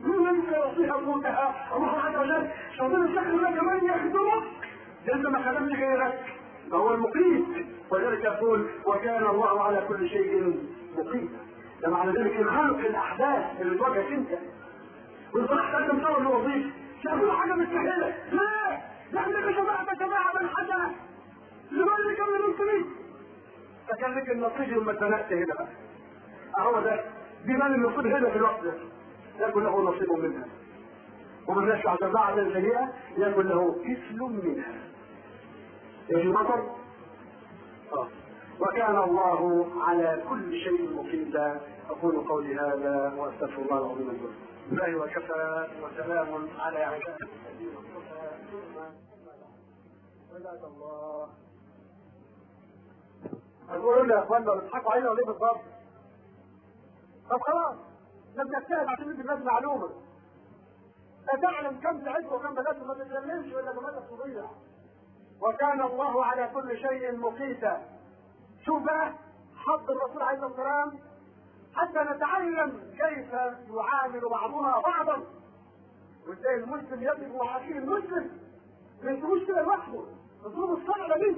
من يعطيها قوتها الله عز وجل ربنا يسخر لك من يخدمك لأنت ما خدمني غيرك فهو المقيت ولذلك يقول وكان الله على كل شيء مقيتا ده معنى ذلك الخلق الاحداث اللي تواجهك انت والصراحه انت مصور الوظيفه شافوا حاجه مستحيله لا لانك جماعه جماعه من حسنه لذلك من المسلمين فكان لك النصيب لما اتزنقت هنا بقى اهو ده دي مال النصيب هنا في الوقت ده يكون له نصيب منها ومن يشفع شفاعة سيئة يكون له كفل منها ايش المطر؟ اه وكان الله على كل شيء مقيتا اقول قولي هذا واستغفر الله العظيم الجليل الله وكفى وسلام على عباده الذين اصطفى ثم عباد الله هتقولوا لي يا اخوانا بتضحكوا علينا ولا ايه بالظبط؟ طب خلاص لم نجتهد عشان ندي الناس معلومه لا تعلم كم تعد وكم بدات ما تتكلمش ولا كمان تضيع وكان الله على كل شيء مقيتا شوف بقى حط الرسول عليه الصلاه والسلام حتى نتعلم كيف يعامل بعضنا بعضا وازاي المسلم يجب مع اخيه المسلم ما يسيبوش كده لوحده الظروف الصعبه دي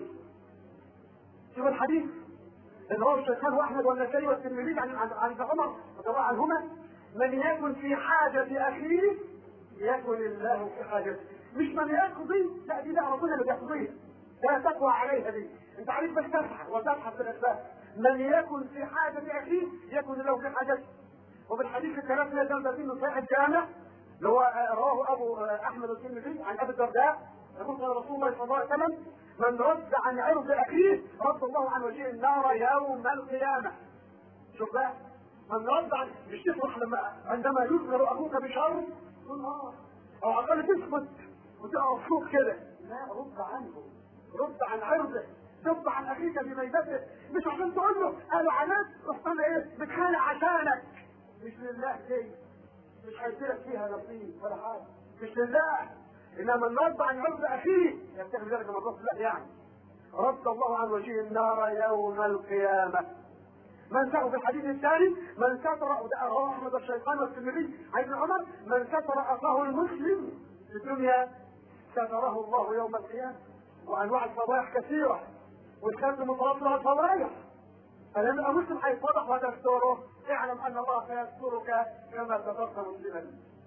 شوف الحديث اللي هو الشيخان واحمد والنسائي والترمذي عن عن عمر رضي الله عنهما من يكن في حاجه اخيه يكن الله في حاجته مش من يقضي لا دي بقى ربنا اللي بيقضيها لا تقوى عليها دي انت عارف بس تبحث وتبحث في الاسباب من يكن في حاجه اخيه يكن له في حاجته وبالحديث الكلام لا ذنب فيه من صحيح الجامع اللي هو رواه ابو احمد الترمذي عن ابي الدرداء يقول قال رسول الله صلى الله عليه وسلم من رد عن عرض اخيه رد الله عن وجهه النار يوم القيامه شوف بقى من رد عن مش تفرح لما عندما يذكر اخوك بشر تقول اه او على الاقل تسكت وتبقى مبسوط كده لا رد عنه رد عن عرضه رد عن اخيك بميتته مش عشان تقول له قالوا عليك رحت انا ايه بتخانق عشانك مش لله دي مش هيديلك فيها نصيب ولا حاجه مش لله انما من رد عن عرض اخيه يتخذ ذلك من رد الله يعني رد الله عن وجهه النار يوم القيامه من سأل في الحديث الثاني من ستر رواه احمد الشيطان والترمذي عن ابن عمر من ستر اخاه المسلم في الدنيا ستره الله يوم القيامه وانواع الفضائح كثيره والخلق متوفر الفضائح فلما يبقى مسلم هيتفضح وتستره اعلم ان الله سيسترك كما سترت مسلما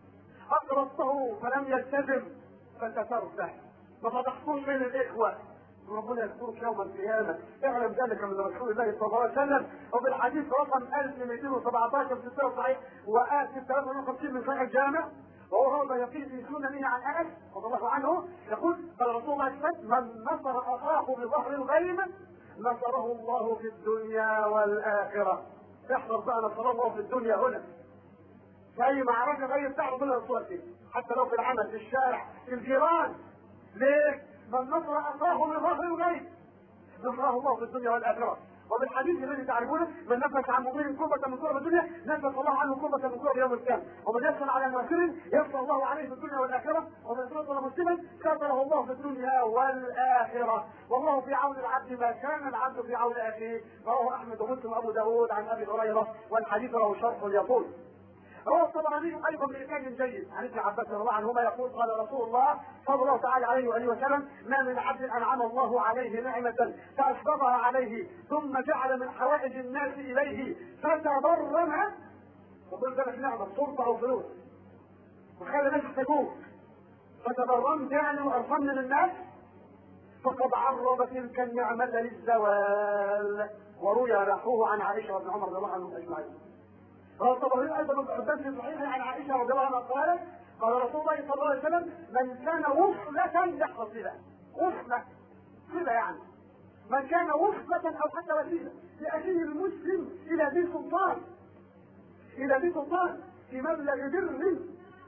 اقرضته فلم يلتزم فسترته ما فضحتوش بين الاخوه ربنا يذكرك يوم القيامة اعلم ذلك من رسول الله صلى الله عليه وسلم وفي الحديث رقم 1217 في السنة صحيح وآت 53 من صحيح الجامع وهو هو ما يقيل في سننه عن انس رضي الله عنه يقول قال رسول الله صلى الله عليه وسلم من نصر اخاه بظهر الغيب نصره الله في الدنيا والاخره احذر بقى نصر الله في الدنيا هنا في اي معركه غير بتاع ربنا ينصرك فيه حتى لو في العمل في الشارع في الجيران ليه؟ من نصر اخاه بظهر الغيب نصره الله في الدنيا والاخره وبالحديث الذي تعرفونه من نفس عن مؤمن كربة من كرب الدنيا نفس الله عنه كربة من كرب يوم القيامة ومن يسر على مؤثر يسر الله عليه في الدنيا والآخرة ومن ستر مسلما ستره الله في الدنيا والآخرة والله في عون العبد ما كان العبد في عون أخيه رواه أحمد ومسلم وأبو داود عن أبي هريرة والحديث له شرح يقول روى الطبراني ايضا باسناد جيد عن ابن عباس رضي الله عنهما يقول قال رسول الله صلى الله تعالى عليه واله وسلم ما من عبد انعم الله عليه نعمه فاسبغها عليه ثم جعل من حوائج الناس اليه فتبرم وقل ذلك نعمه سلطه او فلوس وخلى الناس يحتاجوك فتبرمت يعني وارحمت من الناس فقد عرض تلك النعمه للزوال وروي نحوه عن عائشه وابن عمر رضي الله عنهم اجمعين قال الطبراني ايضا ابن حبان في صحيح عن عائشه رضي الله عنها قالت قال رسول الله صلى الله عليه وسلم من كان وصلة يحفظ صلة وصلة صلة يعني من كان وصلة او حتى وسيلة لأخيه المسلم إلى ذي سلطان إلى ذي سلطان في مبلغ بر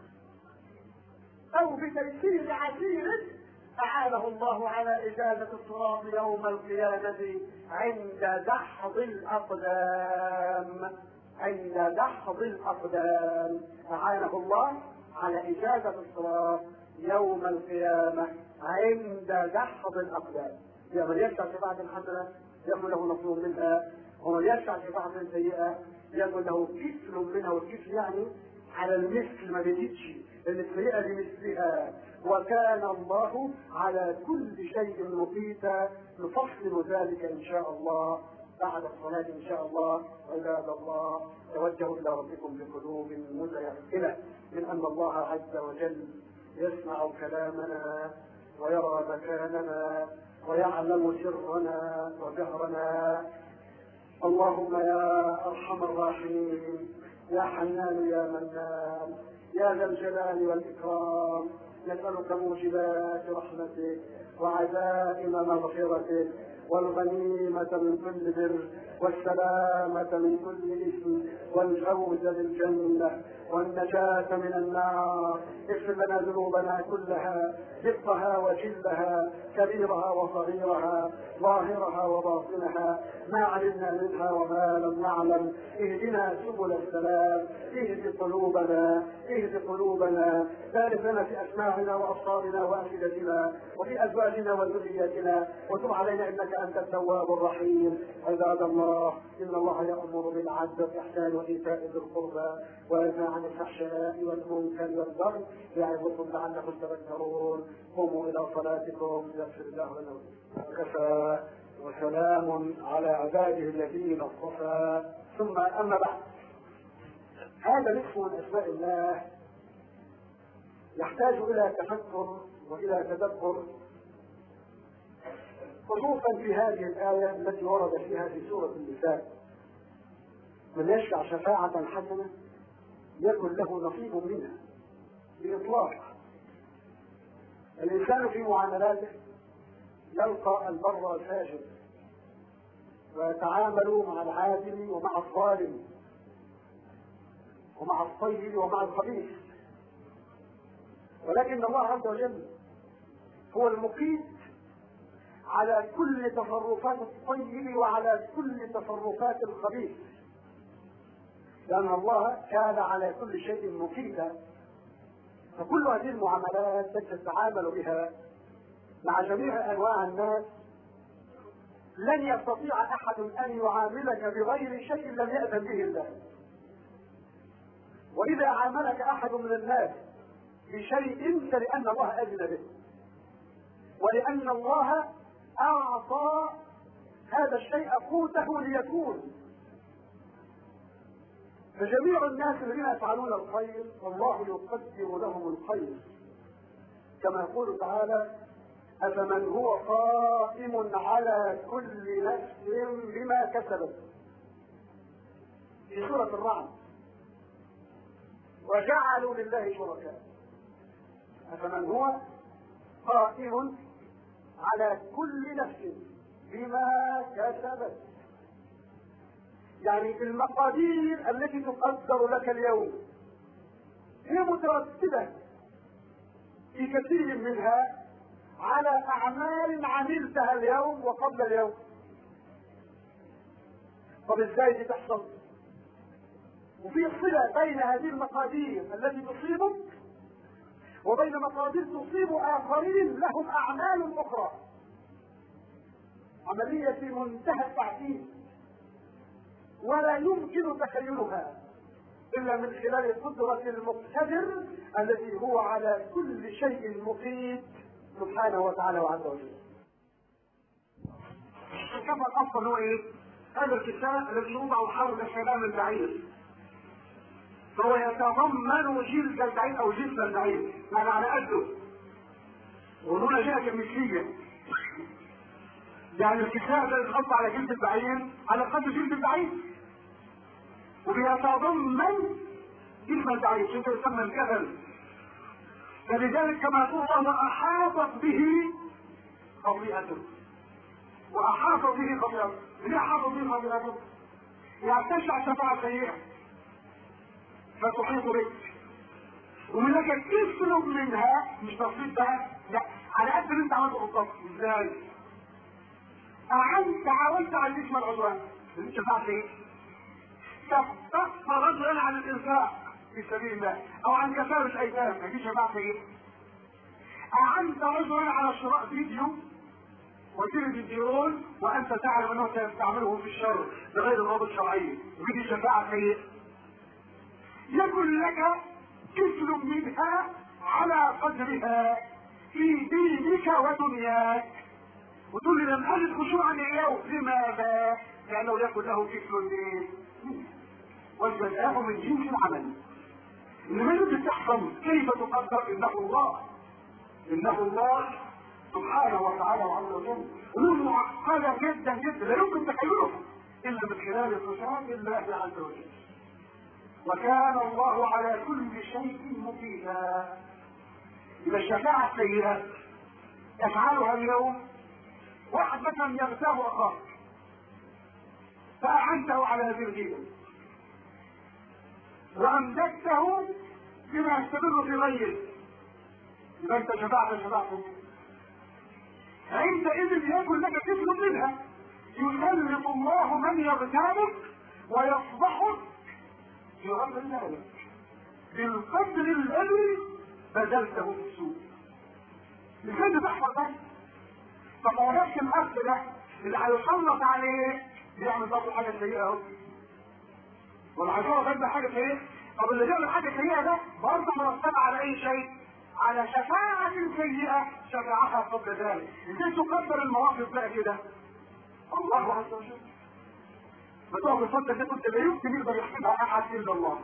أو بتيسير عسير أعانه الله على إجازة الصراط يوم القيامة عند دحض الأقدام عند دحض الأقدام أعانه الله على إجازة الصراط يوم القيامة عند دحض الأقدام يا من يشفع شفاعة حسنة يكن له نصيب منها ومن يشفع شفاعة سيئة يكن له كفل منها والكفل يعني على المثل ما بيجيش لان السيئه بمثلها وكان الله على كل شيء مقيتا نفصل ذلك ان شاء الله بعد الصلاة إن شاء الله عباد الله توجهوا إلى ربكم بقلوب متيقنة من أن الله عز وجل يسمع كلامنا ويرى مكاننا ويعلم سرنا وجهرنا اللهم يا ارحم الراحمين يا حنان يا منان يا ذا الجلال والاكرام نسالك موجبات رحمتك وعزائم مغفرتك والغنيمة من كل بر والسلامة من كل إثم والفوز بالجنة والنجاة من النار اغفر لنا ذنوبنا كلها دقها وجلها كبيرها وصغيرها ظاهرها وباطنها ما علمنا منها وما لم نعلم اهدنا سبل السلام اهد قلوبنا اهد قلوبنا بارك لنا في اسماعنا وابصارنا وافئدتنا وفي ازواجنا وذرياتنا وتب علينا انك انت التواب الرحيم عباد الله ان الله يامر بالعدل والاحسان وايتاء ذي القربى وينهى عن الفحشاء والمنكر والبغي يعظكم لعلكم تذكرون قوموا الى صلاتكم يغفر الله لنا وكفى وسلام على عباده الذين اصطفى ثم اما بعد هذا نصف من اسماء الله يحتاج الى تفكر والى تدبر خصوصا في هذه الايه التي ورد فيها في سوره النساء من يشفع شفاعه حسنه يكن له نصيب منها باطلاق الانسان في معاملاته يلقى البر الفاجر ويتعامل مع العادل ومع الظالم ومع الطيب ومع الخبيث ولكن الله عز وجل هو المقيت على كل تصرفات الطيب وعلى كل تصرفات الخبيث لأن الله كان على كل شيء مقيتا فكل هذه المعاملات التي تتعامل بها مع جميع انواع الناس لن يستطيع احد ان يعاملك بغير شيء لم ياذن به الله واذا عاملك احد من الناس بشيء فلان الله اذن به ولان الله اعطى هذا الشيء قوته ليكون فجميع الناس الذين يفعلون الخير والله يقدر لهم الخير كما يقول تعالى أفمن هو قائم على كل نفس بما كسبت في سورة الرعد وجعلوا لله شركاء أفمن هو قائم على كل نفس بما كسبت يعني المقادير التي تقدر لك اليوم هي مترتبة في كثير منها على أعمال عملتها اليوم وقبل اليوم طب ازاي دي تحصل؟ وفي صلة بين هذه المقادير التي تصيبك وبين مقادير تصيب آخرين لهم أعمال أخرى عملية في منتهى التعقيد ولا يمكن تخيلها إلا من خلال قدرة المقتدر الذي هو على كل شيء مقيت سبحانه وتعالى وعز وجل. كما الأصل هو إيه؟ هذا الكتاب الذي يوضع حول السلام البعير. فهو يتضمن جلد البعير أو جلد البعير، يعني على قده. وهنا جاء كمثلية. يعني الكتاب الذي يتحط على جلد البعير على قد جلد البعير. وبيتضمن جلد البعير، شو يسمى الكفن. فلذلك كما يقول الله احاطت به خطيئته واحاط به خطيئته ليه احاط به خطيئته؟ يعني تشفع شفاعة سيئة فتحيط بك ومن لك تسلب منها مش تصيب بقى لا على قد اللي انت عملته بالظبط ازاي؟ أعنت حاولت على الاسم العدوان اللي شفاعة ايه؟ تقطع رجلا عن الانفاق في سبيل الله او عن كفاله الايتام مفيش شفاعه ايه؟ اعنت رجلا على شراء فيديو وتلفزيون وانت تعلم انه سيستعمله في الشر بغير ضابط شرعي ودي شفاعه سيئه يكن لك كفل منها على قدرها في دينك ودنياك وتقول لي لم اجد خشوعا اليوم لماذا؟ لانه يكن له كفل ايه؟ والجزاء من جنس العمل لماذا تحصل كيف تقدر انه الله انه الله سبحانه وتعالى وعز وجل امور معقده جدا جدا لا يمكن تخيلها الا من خلال صفات الله عز وجل وكان الله على كل شيء مقيتا اذا الشفاعه السيئه يفعلها اليوم واحد مثلا يغتاب اخاه فاعنته على هذه الغيبه وامددته بما يستمر في غيره اذا انت شفعت شفعت عندئذ يكن لك كفل منها يسلط الله من يغتابك ويفضحك في غير ذلك بالقدر الذي بذلته في السوء لكي تحفظ ده طب هو نفس الأخ ده اللي هيسلط عليه بيعمل برضه حاجة سيئة اهو ولا هيسلط ده حاجة سيئة طب اللي بيعمل حاجة سيئة ده برضه مرتبة على أي شيء على شفاعة سيئة شفاعتها قبل ذلك ازاي تقدر المواقف بقى كده الله عز وجل ما تقف الفترة دي كنت لا يمكن يقدر يحسبها أحد إلا الله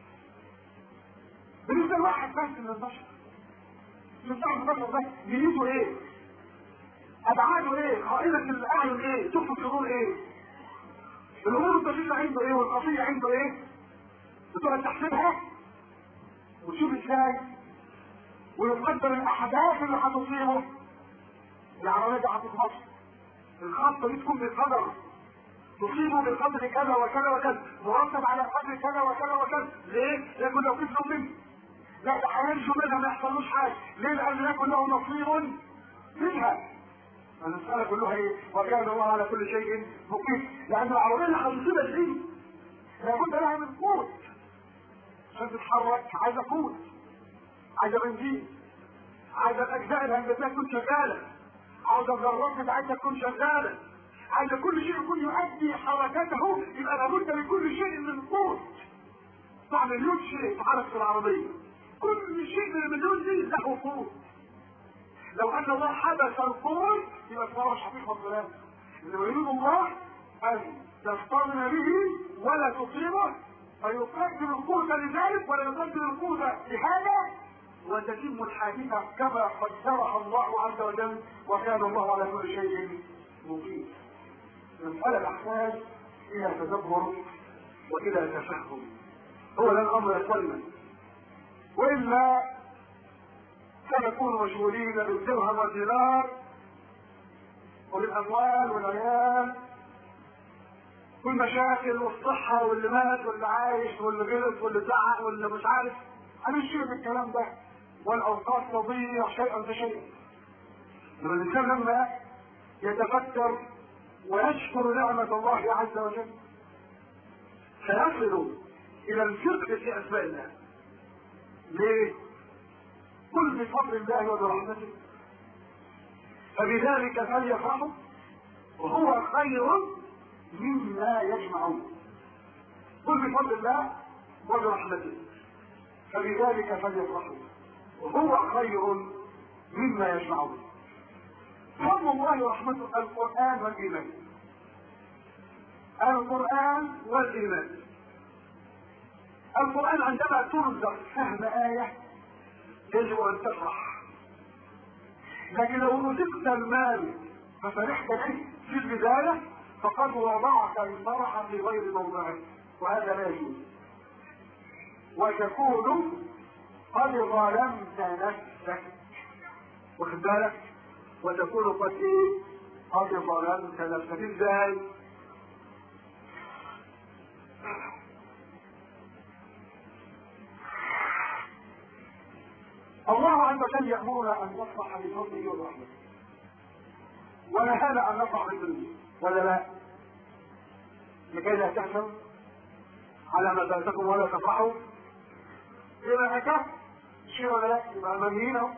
بالنسبة لواحد بس من البشر بالنسبة للبشر ده نيته إيه؟ أبعاده إيه؟ خائنة الأعين إيه؟ شوف الشرور إيه؟ الأمور الدقيقة عنده إيه؟ والقضية عنده إيه؟ بتقعد تحسبها وتشوف إزاي ويقدر الأحداث اللي هتصيبه العربية دي هتتمصر الخطة دي تكون بالقدر تصيبه بقدر كذا وكذا وكذا مرتب على قدر كذا وكذا وكذا ليه؟ يكون لو كسروا منه لا ده هينجو منها ما يحصلوش حاجه ليه؟ لان يكون له نصيب منها المسألة كلها ايه؟ وكان الله على كل شيء مقيم لأن العربية اللي هتصيبها دي لابد لها من قوت عشان تتحرك عايزة قوت عايزة بنزين عايزة الأجزاء الهندسية تكون شغالة عايزة الذرات بتاعتها تكون شغالة عايز كل شيء يكون يؤدي حركته يبقى لابد لكل شيء من قوت طبعا مليون شيء يتحرك في العربية كل شيء من المليون دي له قوت لو ان الله حدث القوت يبقى اسمها مش حقيقة الظلام اللي يريد الله ان تصطدم به ولا تصيبه فيقدم القوت لذلك ولا يقدم القوت لهذا وتتم الحادثة كما قدرها الله عز وجل وكان الله على كل شيء مقيم المسألة تحتاج إلى تدبر وإلى تفهم هو ده الأمر يا وإلا سنكون مشغولين بالدرهم والدينار وبالأموال والعيال والمشاكل والصحة واللي مات واللي عايش واللي غلط واللي زعق واللي مش عارف هنشير بالكلام ده والأوقات تضيع شيئا فشيئا لما الإنسان لما يتفكر ويشكر نعمة الله عز وجل سيصل إلى الفقه في أسماء الله ليه؟ قل بفضل الله وبرحمته فبذلك فليفرحوا وهو خير مما يجمعون قل بفضل الله وبرحمته فبذلك فليفرحوا وهو خير مما يجمعون فضل الله ورحمته القرآن والإيمان القرآن والإيمان القرآن عندما ترزق فهم آية يجب أن تفرح لكن لو رزقت المال ففرحت به في البداية فقد وضعت الفرح في غير موضعه وهذا لا يجوز وتكون قد ظلمت نفسك واخد بالك وتكون قد ايه قد ظلمت نفسك ازاي الله عز وجل يأمرنا أن نفرح بفضله ورحمته ونهانا أن نفرح بذنبه ولا لا؟ لكي لا تحزنوا على ما فاتكم ولا تفرحوا بما أتاه شيء ولا لا؟ يبقى منهيين أهو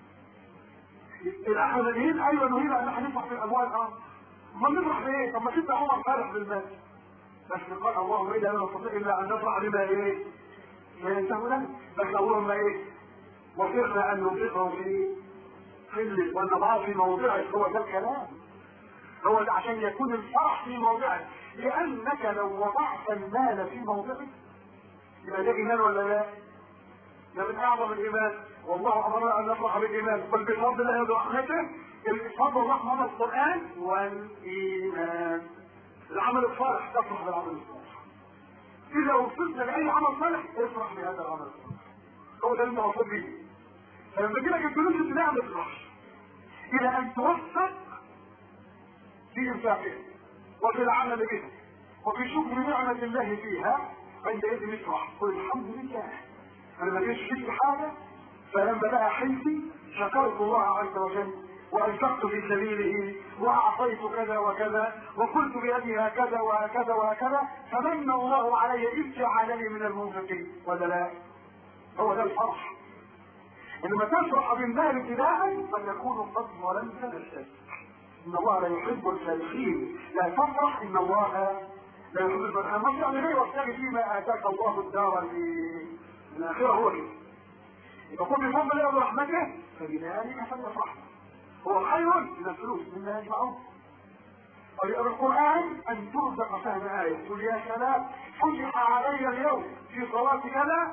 الأحد منهيين أيوه نهينا أن احنا نفرح بالأموال أه ما نفرح بإيه؟ طب ما سيدنا عمر فرح بالمال بس قال اللهم إنا لا نستطيع إلا أن نفرح بما إيه؟ فينتهوا لنا بس اللهم ايه وفرنا ان ننفقه في قله ونضعه في موضعه هو ده الكلام هو ده عشان يكون الفرح في موضعه لانك لو وضعت المال في موضعه يبقى ده ايمان ولا لا؟ ده من اعظم الايمان والله امرنا ان نفرح بالايمان قل بفضل الله ورحمته الفضل والرحمه من القران والايمان العمل الصالح تفرح بالعمل الصالح اذا وصلت لاي عمل صالح افرح بهذا العمل الصالح هو ده المقصود به فلما تجي لك الفلوس الابتداء ما تفرحش الى ان توفق في انفاقها وفي العمل بها وفي شكر نعمة الله فيها عندئذ يفرح قل الحمد لله انا ما جيش فيك حاجة فلما بقى حيثي شكرت الله عز وجل وانفقت في سبيله واعطيت كذا وكذا وقلت بأبي هكذا وهكذا وهكذا فمن الله علي اذ جعلني من المنفقين ولا لا؟ هو ده الفرح انما تفرح بالمال ابتداء فيكون قد ظلمت نفسك ان الله لا يحب الفرحين لا تفرح ان الله لا يحب الفرحين ما يعني ليه وابتغي فيما اتاك الله الدار في الاخره هو كده يقول بفضل الله ورحمته فبذلك فليفرح هو خير من الفلوس مما يجمعون ويقرا القران ان ترزق فهم ايه تقول يا سلام فتح علي اليوم في صلاه كذا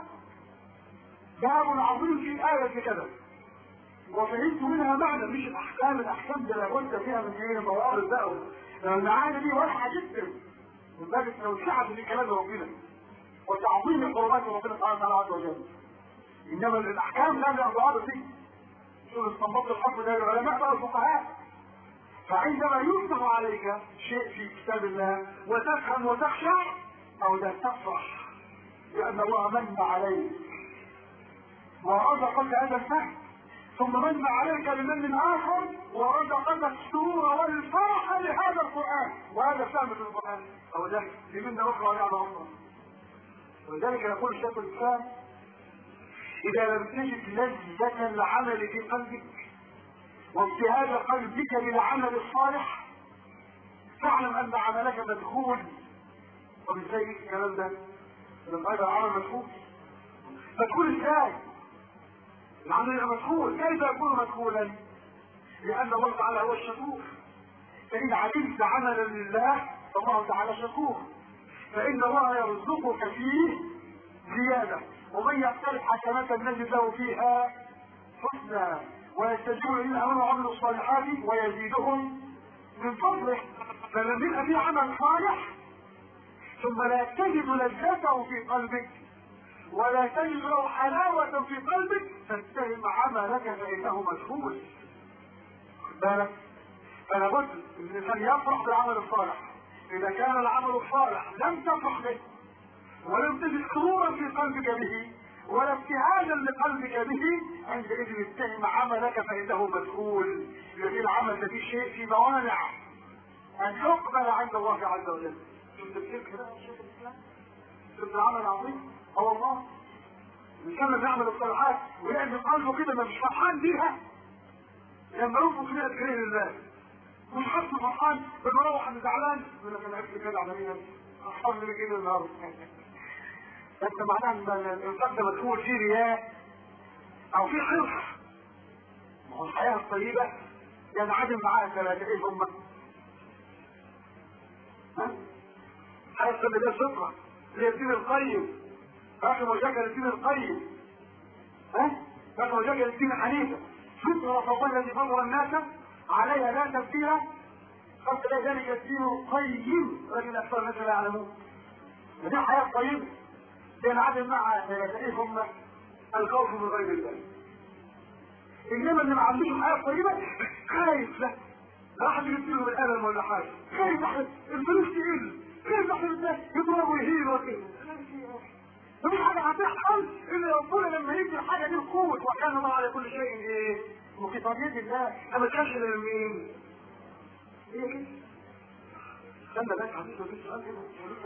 باب عظيم في آية كذا وفهمت منها معنى مش الأحكام الأحكام ده لابد فيها من ايه موارد بقى لأن المعاني دي واضحة جدا من باب التوسعة في كلام ربنا وتعظيم حرمات ربنا سبحانه وتعالى عز وجل إنما الأحكام لا لها ضوابط دي شو استنباط الحكم ده العلماء بقى الفقهاء فعندما يفتح عليك شيء في كتاب الله وتفهم وتخشع أو لا تفرح لأن الله من عليك ورزقك هذا الفهم ثم من عليك بمن اخر ورزقك السرور والفرح لهذا القران وهذا فهم في القران او ده لمن اخرى ونعمه اخرى ولذلك يقول شيخ الاسلام اذا لم تجد لذة العمل في قلبك وابتهاج قلبك للعمل الصالح فاعلم ان عملك مدخول طب ازاي الكلام ده؟ لما هذا العمل مدخول مدخول ازاي؟ العمل مدخول كيف يكون مدخولا لان الله تعالى هو الشكور فان عملت عملا لله فالله تعالى شكور فان الله يرزقك فيه زياده ومن يقترف حسنه نجد له فيها حسنى ويستجيب الذين امنوا وعملوا الصالحات ويزيدهم من فضله فلما يبقى فيه عمل صالح ثم لا تجد لذته في قلبك ولا تجد له حلاوة في قلبك تتهم عملك فإنه مشغول بالك فلا بد ان الانسان يفرح بالعمل الصالح اذا كان العمل الصالح لم تفرح به ولم تجد سرورا في قلبك به ولا ابتهاجا لقلبك به عندئذ اتهم عملك فانه مسؤول لان العمل ده فيه شيء في موانع ان يقبل عند الله عز وجل شفت الشرك ده شفت الاسلام شفت العمل العظيم اه والله الانسان بيعمل الصالحات ويعمل قلبه كده ما مش فرحان بيها لما ينفق فيها الكريم لله مش حاسس فرحان بنروح انا زعلان يقول لك انا عرفت كده عمليا احسن لي كده النهارده انت معناها ان الانفاق ده مدخول فيه رياء او فيه حرص ما هو الحياه الطيبه ينعدم معاها ثلاثه ايه هم؟ ها؟ الحياه الطيبه ده فطره اللي الدين القيم رحم وجهك الدين القيم ها؟ رحم وجهك الدين حنيفه فطره فضل الذي فطر الناس عليها لا تبديل قد ذلك الدين القيم لكن اكثر الناس لا يعلمون دي حياه طيبه ينعدم مع ايه هم الخوف من غير الله انما اللي ما عندوش حياه طيبه خايف لا لا حد يديله بالالم ولا حاجه خايف احد الفلوس تقل خايف احد الناس يضرب ويهين وكده مفيش حاجه هتحصل الا ربنا لما يدي الحاجه دي القوه وكان الله على كل شيء ايه مقيت بيد الله اما كانش لمين هي كده استنى بس حبيبي في سؤال كده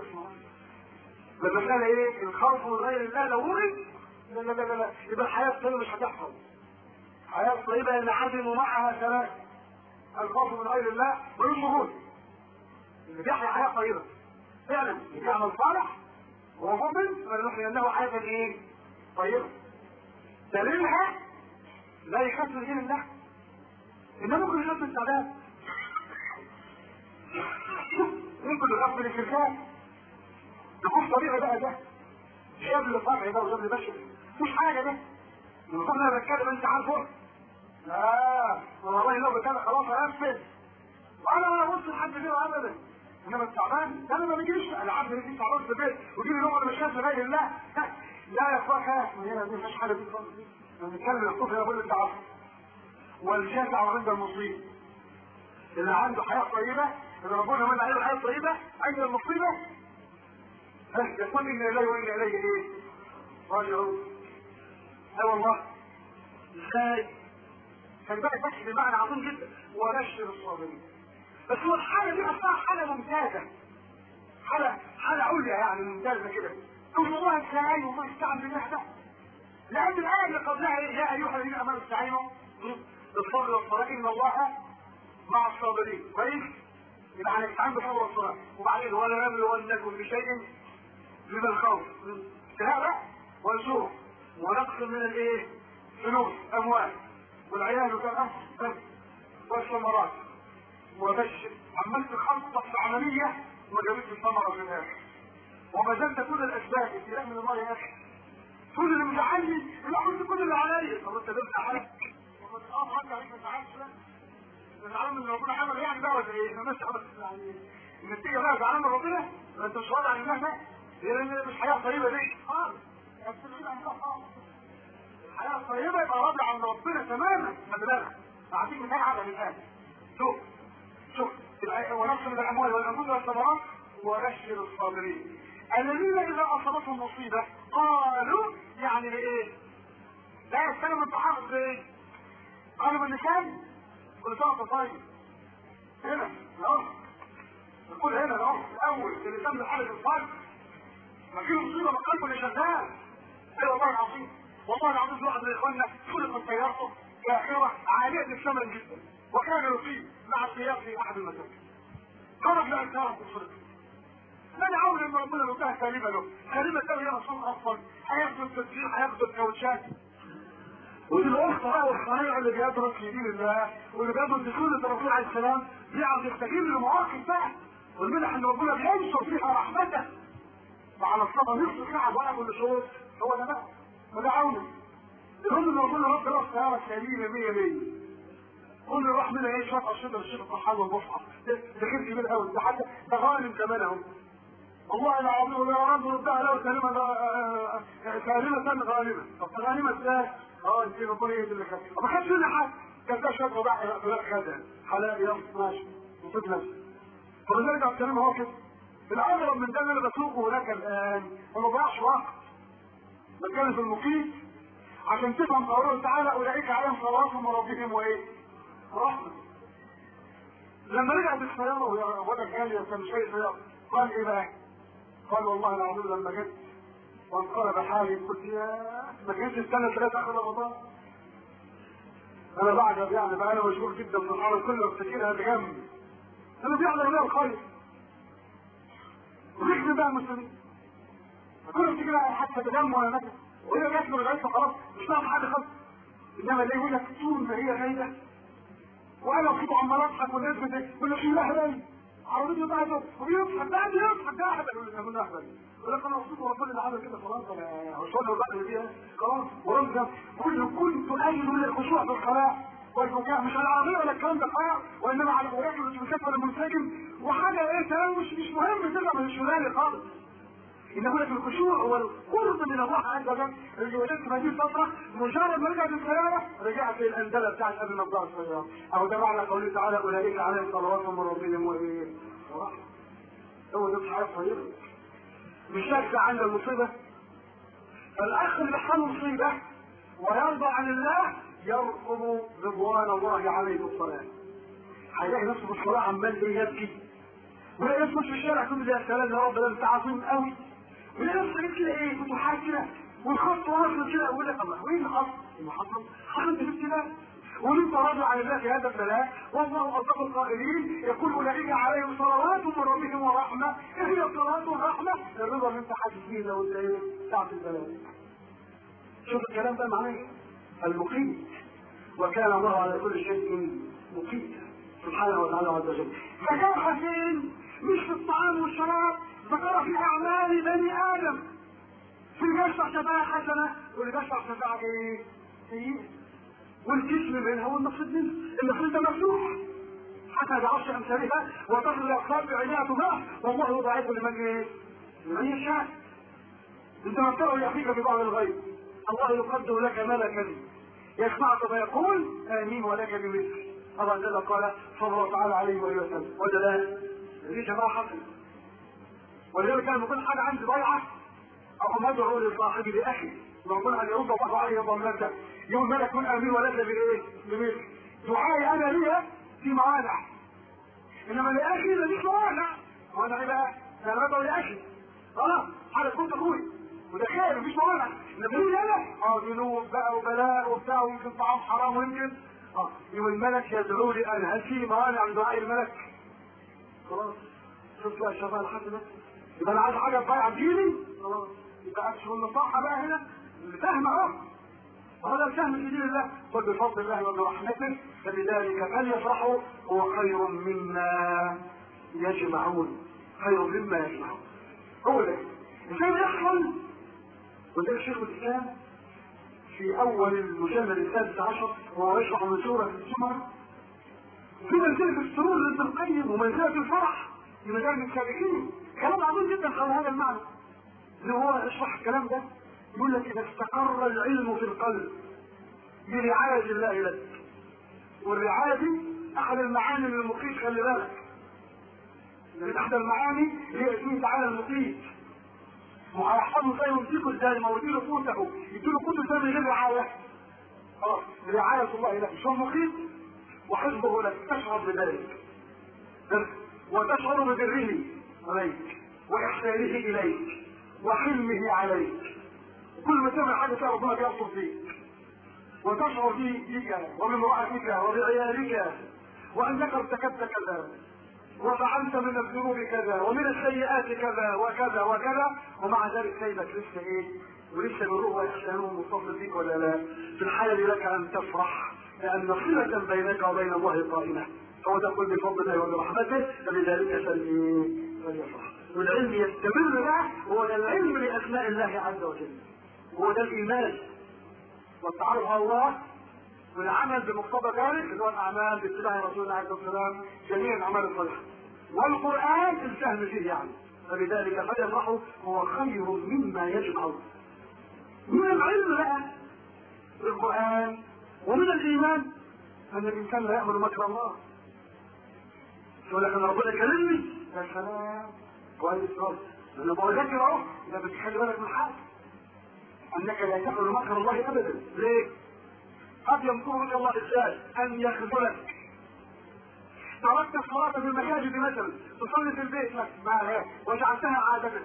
لما كان ايه الخوف من غير الله لو ورد لا لا لا لا يبقى الحياه الطيبه مش هتحصل الحياه الطيبه اللي عدموا معها ثلاث الخوف من غير الله والشهود اللي بيحيا حياه طيبه فعلا بيعمل صالح ومؤمن فنحن انه حياة ايه؟ طيبة دليلها لا يكفر دين الله انما ممكن يشوف السعداء ممكن يغفل الشركات يكون طبيعي بقى ده جاب لي طبعي ده وجاب لي بشري مش حاجة ده من كل ما بتكلم انت عارفه لا والله لو بتكلم خلاص هقفل وانا ولا بص لحد غيره ابدا انما التعبان ده انا ما بيجيش انا عارف ان في تعبان في البيت ويجي لي نوع مش خايف غير الله لا يا اخويا خاف من هنا دي مفيش حاجه دي خالص لما نتكلم الطفل انا بقول لك تعرف والشافع عند المصيب اللي عنده حياه طيبه اللي ربنا من عليه الحياه الطيبه عند المصيبه يقول ان اليه وان اليه ايه؟ راجعون اي والله ازاي؟ كان بقى فتح بمعنى عظيم جدا وبشر الصابرين بس هو الحاله دي اصلا حاله ممتازه حاله حاله عليا يعني ممتازه كده تقول والله ازاي والله استعن بالله ده لان الايه اللي قبلها ايه يا ايها الذين امنوا استعينوا بالصبر والصلاه ان الله مع الصابرين كويس يبقى هنستعين بالصبر والصلاه وبعدين ولا نبلونكم بشيء من الخوف ابتلاء والجوع ونقص من الايه؟ فلوس اموال والعيال كمان والثمرات وبشر عملت خلطة في عملية وما جابتش الثمرة في الاخر وما زلت كل الاسباب ابتلاء من الله يا اخي كل اللي مزعلني لا قلت كل اللي عليا طب انت لسه حالك وما تقف حد عليك ما تزعلش بقى زعلان من ربنا عمل يعني بقى ولا ايه؟ الناس يعني النتيجة بقى زعلان من ربنا انت مش راضي عن الله بقى لان مش حياة طيبة دي خالص بس بعيد عن الله خالص الحياة الطيبة يبقى راضي عن ربنا تماما خلي بالك هديك مثال عملي الآن شوف شوف ونقص من الأموال والأنفس والثمرات وبشر الصابرين الذين إذا أصابتهم مصيبة قالوا يعني لإيه؟ لا يستلم التحقق بإيه؟ قالوا باللسان كل سنة وأنت طيب هنا الأرض نقول هنا الأرض الأول اللسان بالحالة الصالح ما في مصيبة ما قلبه اللي شغال ايوه والله العظيم والله العظيم واحد من اخواننا خلقت سيارته كاخره عاليه الثمن جدا وكان يصيب مع السيارة في احد المساجد خرج لان سيارته خلقت من عون ان ربنا لو كان سالمه له سالمه له هي اصلا اصلا هياخد التسجيل هياخد الكاوتشات ودي الاخت بقى والصنايع اللي بيدرس في دين الله واللي بيدرس في سنه الرسول عليه السلام بيعرف يستجيب لمواقف بقى والمنح ان ربنا بينشر فيها رحمته وعلى الصبر نصف ساعة بقى كل شهور هو ده بقى وده عوني يقول له ربنا رب الله السيارة سليمة 100 100 قول له روح منها ايه شوية أشرطة للشيخ الطحان والمصحف ده خير كبير قوي ده حتى ده غانم كمان اهو والله العظيم يا رب ردها له كلمة كلمة غانمة طب غانمة ازاي؟ اه انت ربنا يهدي اللي خدها ما خدش منها حاجة كان ده شوية وضع فلاح خدها حلال يلا ماشي وصيت نفسي فلذلك الكلام هو كده الأغرب من ده اللي انا بسوقه هناك الآن وما ضيعش وقت بتكلم في المقيت عشان تفهم قوله تعالى أولئك عليهم صلواتهم وربهم وإيه؟ رحمة لما رجعت السيارة وهي ولد جالية كان شيء سيارة قال إيه بقى؟ قال والله العظيم لما جيت وانقلب حالي قلت يا ما كانش السنة ثلاثة آخر رمضان أنا بعجب يعني بقى أنا مشغول جدا في الحرب كله افتكرها بجنبي أنا بيعلم ليه الخير ونحن بقى المسلمين كل تيجي بقى حتى تدم ولا نفس وهي جات له لغايه خلاص مش فاهم حاجه خالص انما اللي يقول لك طول ما هي غايبه وانا صوت عمال اضحك والناس بتقول لك لا هبل عربيته بقى وبيضحك ده بيضحك ده اهبل يقول لك انا اهبل يقول لك انا مبسوط وربنا اللي عمل كده خلاص انا وصلنا البقره دي خلاص ورمزه كل كنت اجد للخشوع في الصلاه والبكاء مش على العربية ولا الكلام ده خير وانما على الرجل اللي بيسافر المنسجم وحاجة ايه كلام مش مش مهم تبقى من الشمالي خالص انما لك الخشوع والقرب من الله عز وجل اللي ولدت هذه الفترة مجرد ما رجعت السيارة رجعت للأندلة بتاعت قبل ما تضاع السيارة أو ده معنى قوله تعالى أولئك عليهم صلوات من ربهم وإيه هو ده مش عارف طيب مش يخشى عند المصيبة فالأخ اللي حل مصيبة ويرضى عن الله يرقب رضوان الله عليه بالصلاة هيلاقي نفسه في الصلاة عمال ايه يبكي ويلاقي نفسه في الشارع كله زي السلام يا رب ده انت عظيم قوي ويلاقي نفسه كده ايه فتوحات كده والخط واصل كده ويقول لك الله وايه اللي حصل؟ اللي حصل؟ حصل في ابتلاء وانت راضي عن الله في هذا البلاء والله اصدق القائلين يقول اولئك عليهم صلوات من ربهم ورحمه ايه هي الصلوات والرحمه؟ الرضا اللي انت حاسس بيه لو انت ايه؟ ساعه البلاء. شوف الكلام ده معناه ايه؟ المقيت وكان الله على كل شيء مقيتا سبحانه وتعالى عز وجل. ذكرها فين؟ مش في الطعام والشراب ذكرها في اعمال بني ادم. في بيشرح شفاعة حسنة واللي بيشرح شفاعة ايه؟ سيئة. والجسم منها والنصيب منها النصيب ده مفتوح حتى بعشر امثالها وتصل الاقسام بعينها تباع والله يضاعف لمن ايه؟ لمن يشاء انت ما ترى يخفيك في بعض الغيب الله يقدر لك ملكا يسمعك فيقول امين ولك بمثل الله جل قال صلى الله تعالى عليه وآله وسلم ولا لا؟ دي شفاعة حسنة ولذلك كان يكون حاجة عندي ضيعة أو مدعو لصاحبي لأخي ربنا أن يرد الله عليه ضمنته يوم ما يكون امين وليس بالايه؟ بمثل دعائي انا ليا في موانع انما لاخي ماليش موانع موانع ايه بقى؟ انا بدعو لاخي خلاص حاجه كنت اخوي وده خير مفيش موانع انما ليه انا؟ اه ذنوب بقى وبلاء وبتاع ويمكن طعام حرام ويمكن اه يوم الملك يدعو لي انا هل في موانع من دعاء الملك؟ خلاص شوف بقى الشفاعه الحسنه يبقى انا عايز حاجه تضيع ديني خلاص يبقى اكشف النصاحه بقى هنا الفهم اهو وهذا الفهم في دين الله قل بفضل الله وبرحمته فبذلك فليفرحوا هو خير مما يجمعون خير مما يجمعون هو ده ازاي يحصل وده شيخ الاسلام في اول المجلد السادس عشر وهو يشرح من سوره الزمر في منزله السرور لابن القيم ومنزله الفرح في مجال السابقين كلام عظيم جدا حول هذا المعنى اللي هو يشرح الكلام ده يقول لك اذا استقر العلم في القلب برعاية الله لك والرعاية دي احد المعاني للمقيت خلي بالك من احد المعاني هي اسمه تعالى المقيت وهيحفظوا ازاي ويمسكوا ازاي ما يديله قوته يديله قوته ازاي من غير رعاية اه رعاية الله لك شو المقيت وحفظه لك تشعر بذلك وتشعر ببره عليك واحسانه اليك وحلمه عليك كل ما تعمل حاجه تلاقي ربنا بيلطف فيك وتشعر بك وبامرأتك وبعيالك وانك ارتكبت كذا وفعلت من الذنوب كذا ومن السيئات كذا وكذا وكذا ومع ذلك سيبك لسه ايه ولسه بيروح واحسانه متصل بيك ولا لا في الحاله دي لك ان تفرح لان صله بينك وبين الله قائمه فهو تقول بفضل الله وبرحمته فلذلك فليفرح والعلم يستمر بقى هو ده العلم لاسماء الله عز وجل هو ده الايمان والتعرف على الله والعمل بمقتضى ذلك اللي هو الاعمال باتباع رسول الله عليه الصلاه والسلام جميع الاعمال الصالحه والقران الفهم فيه يعني فلذلك فليفرحوا هو خير مما يجمعون من العلم بقى بالقران ومن الايمان ان الانسان لا يامن مكر الله يقول لك انا ربنا كلمني يا سلام كويس خالص انا بذكر اهو يبقى بتخلي بالك من حاجه انك لا تامن مكر الله ابدا ليه؟ قد يمكر بك الله ازاي؟ ان يخذلك تركت الصلاة في المساجد مثلا تصلي في البيت لك معها وجعلتها عادتك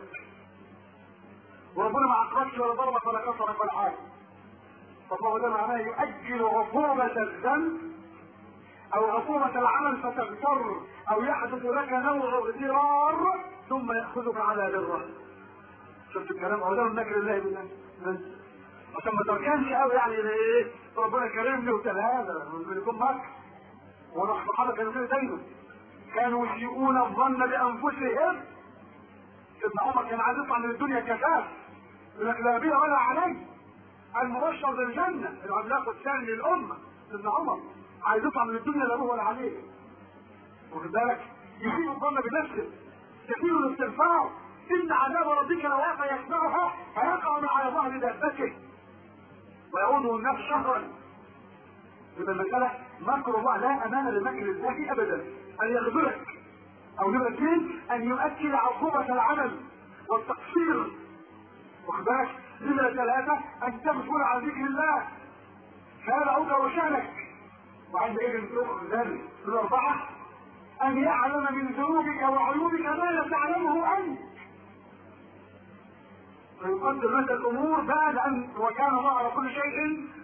وربنا ما عقبكش ولا ضربك ولا كسرك ولا حاجة طب هو ده معناه يؤجل عقوبة الذنب او عقوبة العمل فتغتر او يحدث لك نوع اغترار ثم يأخذك على بره شفت الكلام هو ده من مكر الله بالله عشان ما تركنش قوي يعني ايه ربنا كرمني وكان هذا ممكن يكون مكر وانا الصحابه كانوا كده دايما كانوا يسيئون الظن بانفسهم ابن عمر كان عايز يطلع من الدنيا كفاف يقول لك لا بي ولا علي المبشر بالجنه العملاق الثاني للامه ابن عمر عايز يطلع من الدنيا لا ابوه ولا عليه واخد بالك يسيء الظن بنفسه كثير الاستغفار ان عذاب ربك لواقع يسمعها فيقع من على ظهر دابته ويعود الناس شهرا يبقى المسألة مكر الله لا أمان لمكر الله أبدا أن يخذلك أو نمرة اثنين أن يؤكد عقوبة العمل والتقصير واخد بالك نمرة ثلاثة أن تغفل عن ذكر الله فيدعوك وشأنك وعندئذ تؤذن الأربعة أن يعلم من ذنوبك وعيوبك ما لا تعلمه أنت فيقدر لك الأمور بعد أن وكان الله على كل شيء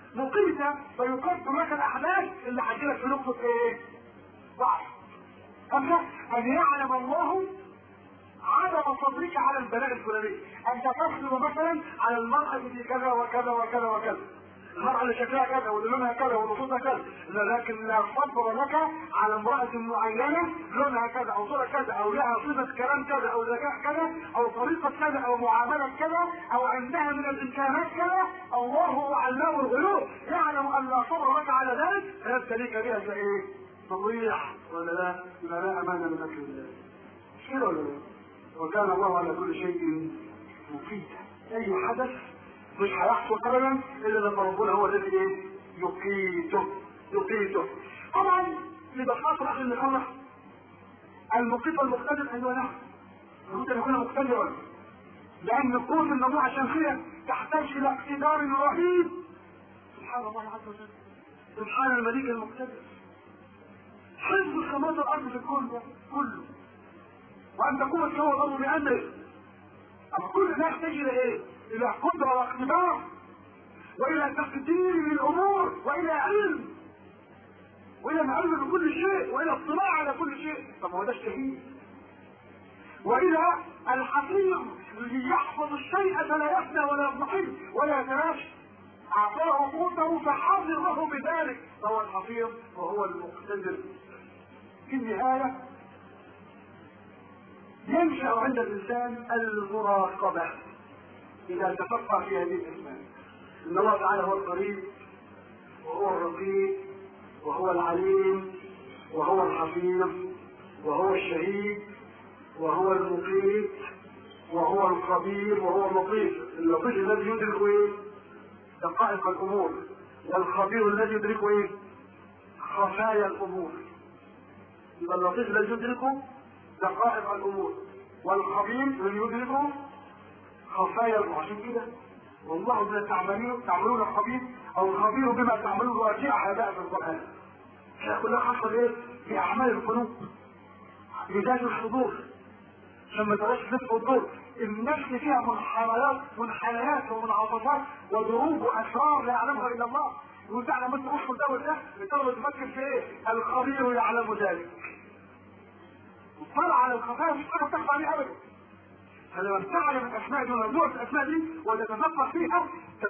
مقيت فيقدر لك الاحداث اللي هتجيلك في نقطه ايه؟ ضعف اما ان يعلم الله عدم صبرك على البلاء الفلاني انت تصبر مثلا على المرأة في كذا وكذا وكذا وكذا المرأة اللي شكلها كذا واللي لونها كذا واللي صوتها كذا لكن لا صبر لك على امرأة معينة لونها كذا او صورة كذا او لها صفة كلام كذا او ذكاء كذا او طريقة كذا او معاملة كذا او عندها من الامكانات كذا الله هو علام الغيوب يعلم ان لا صبر لك على ذلك فيبتليك بها ايه؟ تضيع ولا لا؟ ولا لا امانة من اكل الله مش كده ولا لا؟ وكان الله على كل شيء مقيتا اي حدث مش هيحصل ابدا الا لما ربنا هو الذي ايه يقيته يقيته طبعا لبساطه عشان نخلص المقيت والمقتدر ايوه نعم لابد ان يكون مقتدرا لان قوه المجموعه الشمسيه تحتاج الى اقتدار رهيب سبحان الله عز وجل سبحان الملك المقتدر حفظ سماوات الارض في الكون ده كله وان تكون السماء والارض بامره اما كل ده يحتاج الى ايه؟ الى قدره واقتدار والى تقدير للامور والى علم والى معرفه بكل شيء والى اطلاع على كل شيء طب هو ده الشهيد والى الحفيظ الذي يحفظ الشيء فلا يفنى ولا يضمحل ولا يتلاشى اعطاه قوته فحفظه بذلك فهو الحفيظ وهو المقتدر في النهايه ينشا عند الانسان المراقبه اذا تفقه في هذه الاسماء ان الله تعالى هو القريب وهو الرقيب وهو العليم وهو الحفيظ وهو الشهيد وهو المقيت وهو الخبير وهو اللطيف اللطيف الذي يدرك ايه دقائق الامور والخبير الذي يدرك ايه خفايا الامور يبقى اللطيف الذي يدرك دقائق الامور والخبير الذي يدرك خفايا الامور عشان كده والله بما تعملون تعملون الخبير او الخبير بما تعملون راجعها بقى في القران هي كلها خاصه بايه؟ باعمال القلوب بذات الصدور عشان ما تبقاش صدق الدور النفس فيها منحنيات منحنيات ومنعطفات ودروب واسرار لا يعلمها الا الله وانت على ما تدخل ده وده بتقدر تفكر في ايه؟ الخبير يعلم ذلك وطلع على الخفايا مش حاجه تخفى عليه ابدا فلما تعلم الاسماء دي وموضوع الاسماء دي وتتفقه فيها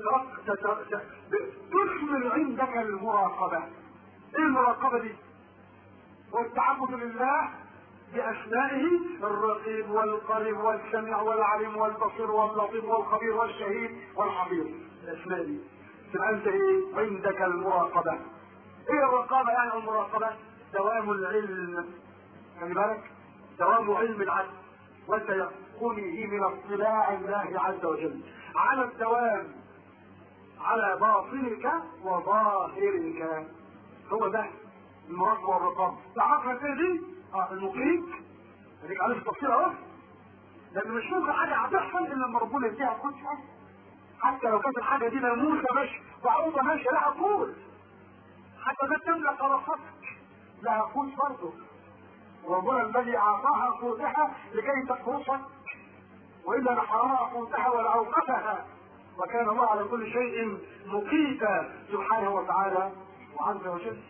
تثمر عندك المراقبه ايه المراقبه دي؟ والتعبد لله بأسمائه الرقيب والقريب والسميع والعليم والبصير واللطيف والخبير والشهيد والحفيظ الأسماء دي تبقى أنت إيه؟ عندك المراقبة إيه الرقابة يعني المراقبة؟ دوام العلم خلي بالك دوام علم العدل وتيقنه من اطلاع الله عز وجل على الدوام على باطنك وظاهرك هو ده المراقبة والرقابة تعرفها دي اه المقيم اديك عارف التفصيل اهو لان مش ممكن حاجه هتحصل الا لما ربنا يديها قدسه حتى لو كانت الحاجه دي ملموسه ماشي بعوضه ماشيه لها قوت حتى ده تملك رصتك لها قوت برضه ربنا الذي اعطاها قوتها لكي تقرصك والا لحرمها قوتها ولاوقفها وكان الله على كل شيء مقيتا سبحانه وتعالى وعز وجل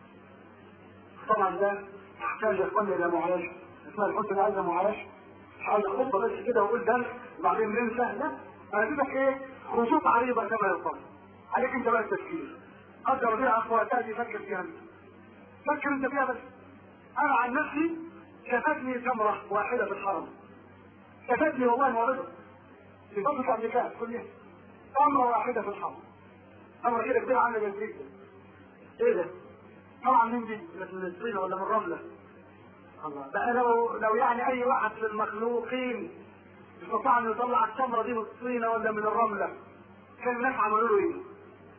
طبعا ده يحتاج يا اخوانا الى معالجه اسمها الحسن عايزه معالجه مش عايز خطه بس كده واقول درس وبعدين ننسى لا انا اديتك ايه خطوط عريضه كما يقال عليك انت بقى التفكير قدر بها اخواتها فكر فيها انت فكر انت فيها بس انا عن نفسي كفتني تمره واحده في الحرم كفتني والله مورده في فتره الامريكان كلها تمره واحده في الحرم تمره كده كبيره عامله زي الفريق ايه ده؟ طبعا من دي من الصين ولا من رملة الله بقى لو لو يعني اي واحد في المخلوقين استطاع انه يطلع التمره دي من الصين ولا من الرمله كان الناس عملوا له ايه؟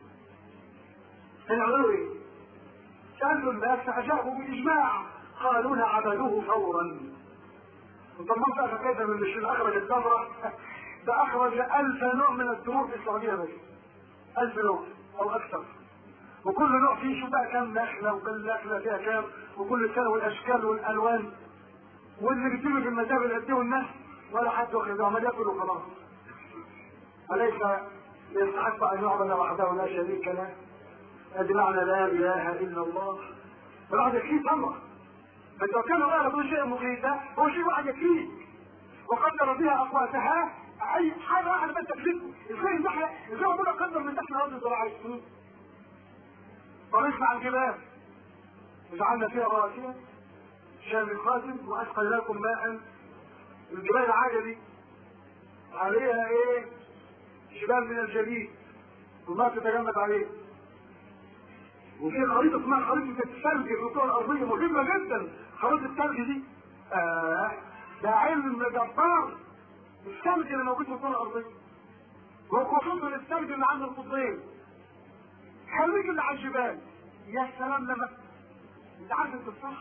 كانوا عملوا له ايه؟ سالوا الناس فاجابوا بالاجماع قالوا له عبدوه فورا طب ما كيف من مش اخرج التمره ده اخرج ألف نوع من التمور في السعوديه بس ألف نوع او اكثر وكل نوع فيه شو بقى كام نخله وكل نخله فيها كام وكل سنه والاشكال والالوان واللي بيجيبوا في المتابع يديه الناس ولا حد واخد عمال ياكل وخلاص اليس يستحق ان يعبد وحده لا شريك له ادي معنى لا اله الا الله الواحد يكفيه تمره بس لو كان الله كل شيء مقيت ده هو شيء واحد يكفيه وقدر بها اقواتها اي حاجه واحده بس تكفيكم ازاي ان احنا ازاي ربنا قدر من احنا ارض زراعيه طب اسمع الجبال وجعلنا فيها رواسي شامخات واسقيناكم ماء الجبال العاجة دي عليها ايه جبال من الجليد والماء تتجمد عليه وفي خريطة اسمها خريطة الثلج في الكرة الأرضية مهمة جدا خريطة الثلج دي آه ده علم جبار الثلج اللي موجود في الكرة الأرضية وخصوصا الثلج اللي عند القطبين خليك اللي على الجبال يا سلام لما انت عارف التفاح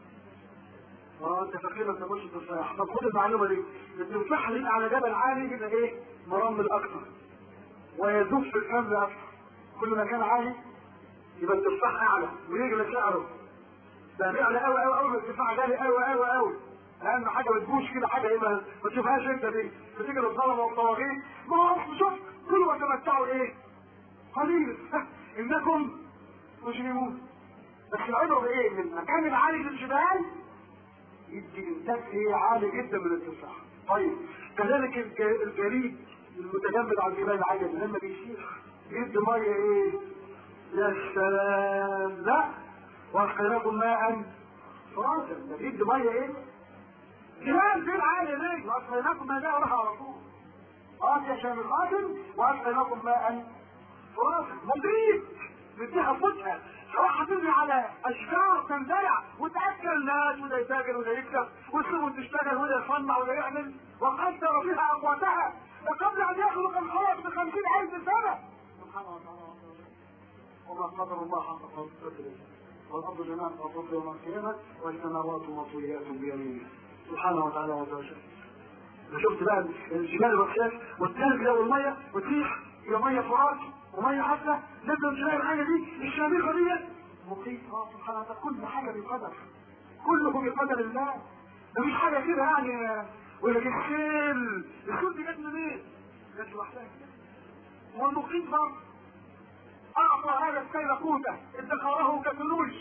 اه انت فاكر انت مش التفاح طب خد المعلومه دي التفاح اللي على جبل عالي يبقى ايه مرمل اكثر ويذوب في الكم اكثر كل ما كان عالي يبقى التفاح اعلى ويجلس شعره ده بيعلى قوي قوي قوي التفاح غالي قوي قوي قوي اهم حاجه ما تبوش كده حاجه ايه ما ما تشوفهاش انت دي بتيجي للظلمه والطواغيت ما هو شوف كل ما تمتعوا ايه قليل انكم مجرمون بس العبره بايه من المكان العالي للجبال يدي انتاج ايه عالي جدا من التفاح طيب كذلك الج- الجليد المتجمد على الجبال العاليه لما بيسيح يدي ميه ايه يا سلام لا واسقيناكم ماء فراسا ده بيدي ميه ايه جبال فين عالي ليه واسقيناكم ماء ده وراها على طول آتي شامخات واسقيناكم ماء فراسا مضيق بديها فتحة سواء هتبني على اشجار تنزرع وتاكل الناس وده يتاجر وده يكسب وتسيبه تشتغل وده يصنع وده يعمل وقدر فيها اقواتها ده قبل ان يخلق الخلق بخمسين الف سنه سبحانه وتعالى وما قدر الله حق قدره والارض جميعا قبضته يوم القيامه والسماوات مطويات بيمينه سبحانه وتعالى وتعالى شفت بقى الجبال الرخاص والثلج ده والميه وتسيح يا ميه فرات وميه عسله نزل الجبال الحاجه دي الشامخه دي مقيت اه سبحانه وتعالى كل حاجه بقدر كله بقدر الله ده مش حاجه كده يعني ولا السيل السيل دي جت منين؟ جت لوحدها كده والمقيت برضه اعطى هذا السيل قوته ادخره كثلوج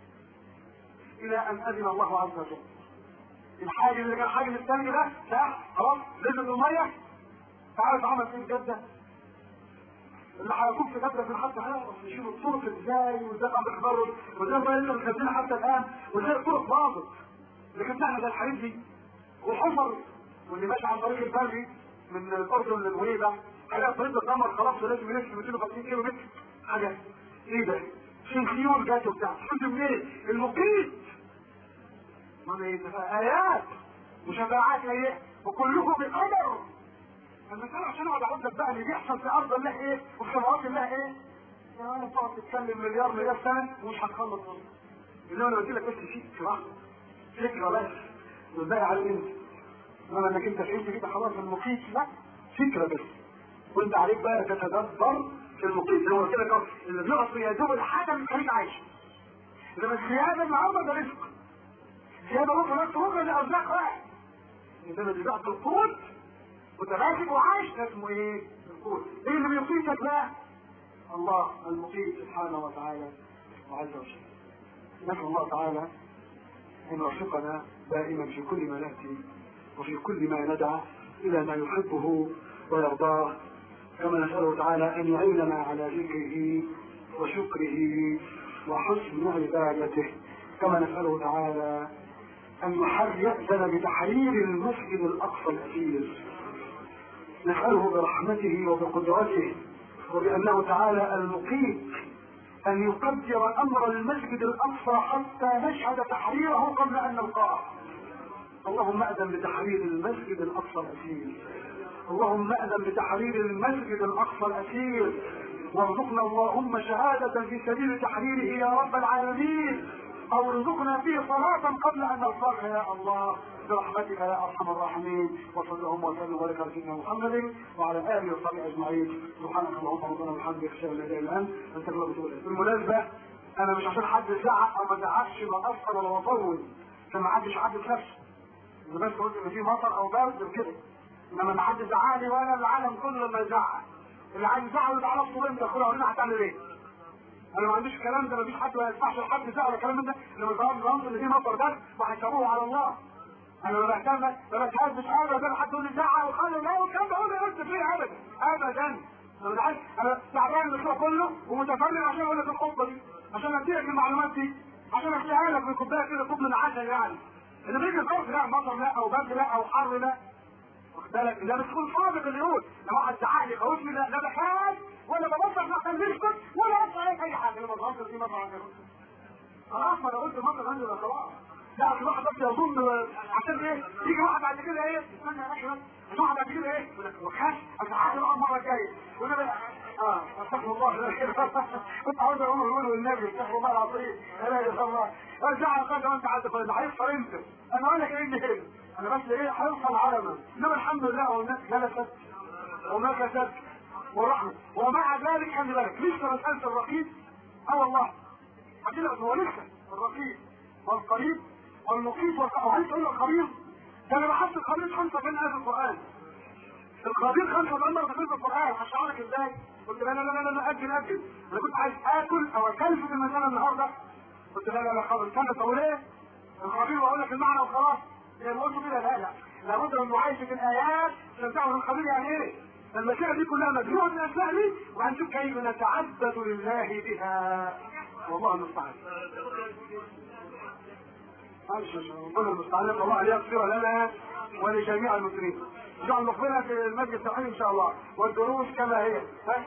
الى ان اذن الله عز وجل الحاجة اللي كان حاجة الثاني ده لا خلاص نزل المية تعرف عمل ايه جدة اللي هيكون في جدة في حتى هيعرف يشيل الطرق ازاي وازاي عم بيحضروا وازاي بقى لسه مخزنها حتى الان وازاي الطرق باظت لكن احنا ده الحديد دي وحفر واللي ماشي عن طريق البري من الاردن للغريبة حاجة طريق القمر خلاص لازم يلف 250 كيلو متر حاجة ايه ده؟ شيل خيول جات وبتاع شوف منين؟ المقيت من ايات وشفاعات ايه وكلكم بقدر المسألة عشان اقعد اقول لك بقى اللي بيحصل في ارض الله ايه وفي سماوات الله ايه يعني تقعد تتكلم مليار مليار سنة ومش هتخلص منه انما انا قلت لك بس فكرة فكرة بس والباقي على انت انما انك انت فهمت كده خلاص المقيت لا فكرة بس وانت عليك بقى تتدبر في المقيت اللي هو قلت لك اللي بيقف في يدوب الحاجة اللي خليك عايش انما الزيادة النهارده ده رزق زيادة بكرة نفس بكرة دي أرزاق واحد إنما اللي بعد القوت متماسك وعايش ده اسمه إيه؟ القوت إيه اللي بيقيتك بقى؟ الله المقيت سبحانه وتعالى وعز وجل نسأل الله تعالى أن يوفقنا دائما في كل ما نأتي وفي كل ما ندعى إلى ما يحبه ويرضاه كما نسأله تعالى أن يعيننا على ذكره وشكره وحسن عبادته كما نسأله تعالى أن يأذن بتحرير المسجد الأقصى الأثير نسأله برحمته وبقدرته وبأنه تعالى المقيت أن يقدر أمر المسجد الأقصى حتى نشهد تحريره قبل أن نلقاه اللهم أذن بتحرير المسجد الأقصى الأثير اللهم أذن بتحرير المسجد الأقصى الأثير وارزقنا اللهم شهادة في سبيل تحريره يا رب العالمين او ارزقنا فيه صلاة قبل ان نلقاك يا الله برحمتك يا ارحم الراحمين وصلى اللهم وسلم وبارك على سيدنا محمد وعلى اله وصحبه اجمعين سبحانك اللهم ربنا وبحمدك اشهد ان لا اله الا انت استغفرك واتوب اليك بالمناسبه انا مش عشان حد زعق او ما زعقش بأثر ولا بطول عشان ما حدش يحدد نفسه اذا بس قلت ان في مطر او برد وكده انما ما حد زعقني وانا العالم كله لما يزعق اللي عايز يزعق يبقى على طول انت خدها هنا هتعمل ايه؟ انا ما عنديش الكلام ده مفيش حد ما يسمعش لحد ده ولا الكلام من ده لما ظهر ظهر اللي فيه مصر ده وهيسموه على الله انا ما بهتم ما بتحبش ابدا حد يقول لي زعق وخلي لا والكلام ده اقول قلت فيه ابدا ابدا انا بالعكس انا تعبان المشروع كله ومتفرغ عشان اقول لك الخطبه دي عشان اديلك المعلومات دي عشان احكيها لك من كوبايه كده كوب من عسل يعني اللي بيجي ظرف لا مطر لا او برد لا او حر لا واخد بالك ده مش كل صادق اللي يقول لو واحد زعق لي خوفني لا لا بخاف ولا ببصر ما كان بيسكت ولا ابصر عليك اي حاجه لما بغلط في مره عن خلاص ما انا قلت مره عندي خلاص لا في واحد بس يظن عشان ايه يجي واحد بعد كده ايه استنى يا اخي بس واحد بعد كده ايه يقول لك وخاف انا عايز بقى المره الجايه وانا بقى اه استغفر الله كنت عاوز اقول له والنبي استغفر الله العظيم لا اله الا الله ارجع القاعده وانت عايز اللي هيحصل انت انا اقول لك ايه اللي هنا انا بس ايه هيوصل علما انما الحمد لله والناس جلست ومكثت ورحمه ومع ذلك خلي بالك لسه مساله الرقيب اه والله هحكي لك هو لسه الرقيب والقريب والمقيت وعايز اقول لك خبير ده انا بحث الخبير خمسه بين ايه في القران الخبير خمسه بين مره في القران هشرحك ازاي قلت لا لا لا لا لا اجل اجل انا كنت عايز اكل او اكلف في المساله النهارده قلت لا لا لا خلاص كان تقول ايه الخبير واقول لك المعنى وخلاص زي ما قلت كده لا لا لابد من معايشه الايات عشان تعرف الخبير يعني ايه المسائل دي كلها مجموعه من الاسماء دي وهنشوف كيف نتعبد لله بها والله المستعان ربنا المستعان الله ان يغفر لنا ولجميع المسلمين نجعل مقبلة في المسجد الصحيح ان شاء الله والدروس كما هي ها؟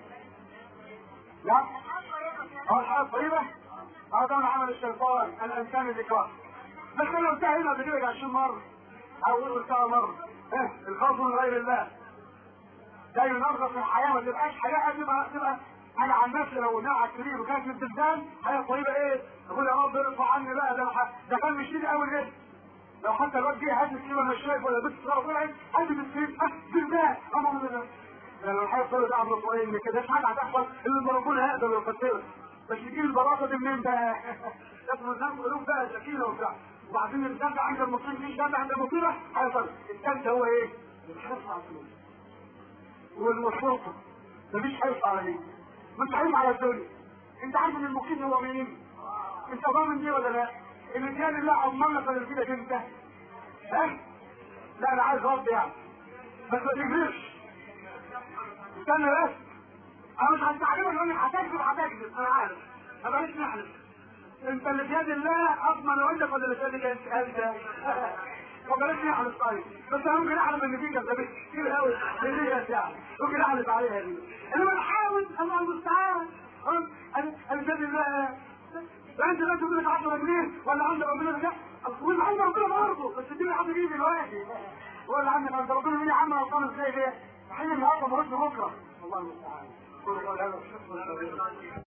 لا اه الحياة الطيبة هذا من عمل الشيطان الانسان الاكراه بس انا قلتها هنا قبل كده 20 مرة او قلتها مرة ها الخوف من غير الله ده ينغص الحياة ما تبقاش حياة تبقى تبقى انا عن نفسي لو نقع كبير وكانت الزلزال حياة طيبة ايه اقول يا رب ارفع عني بقى ده ده كان مش لي قوي ايه لو حتى الواد جه هات السيبه مش شايف ولا بنت صغيره طلعت هات بالسيف اه زلزال امر الله لو الحياه طلعت عبد الطريق ان كده مش حاجه هتحصل الا ربنا هيقدر يقدرها بس يجيب البراءه دي منين بقى؟ لازم الناس قلوب بقى سكينه وبتاع وبعدين الدفع عند المصيبه في دفع عند المصيبه هيحصل الثالث هو ايه؟ الحرص على الفلوس والشرطه مفيش حرص على دي مش حرص على الدنيا انت عارف ان المقيم هو مين؟ انت ضامن دي ولا لا؟ اللي كان الله اضمن لك اللي كده انت ها؟ لا انا عايز رد يعني بس ما تكذبش استنى بس انا مش هستعجبك اقول لك هتكذب هتكذب انا عارف ما بلاش نحلف انت اللي في يد الله اضمن اقول لك ولا اللي في يدك انت انت وبلاش نحلف طيب بس انا ممكن احلف ان في كذابين كتير قوي اللي هي يعني ممكن احلف عليها دي انما نحاول الله المستعان انا انا في يد الله فانت لا تقول لك 10 جنيه ولا عند ربنا لا واللي عند ربنا برضه بس اديني حد جنيه دلوقتي ولا عندك عند ربنا مين يا عم غلطان ازاي ليه؟ حين النهارده مرض بكره والله المستعان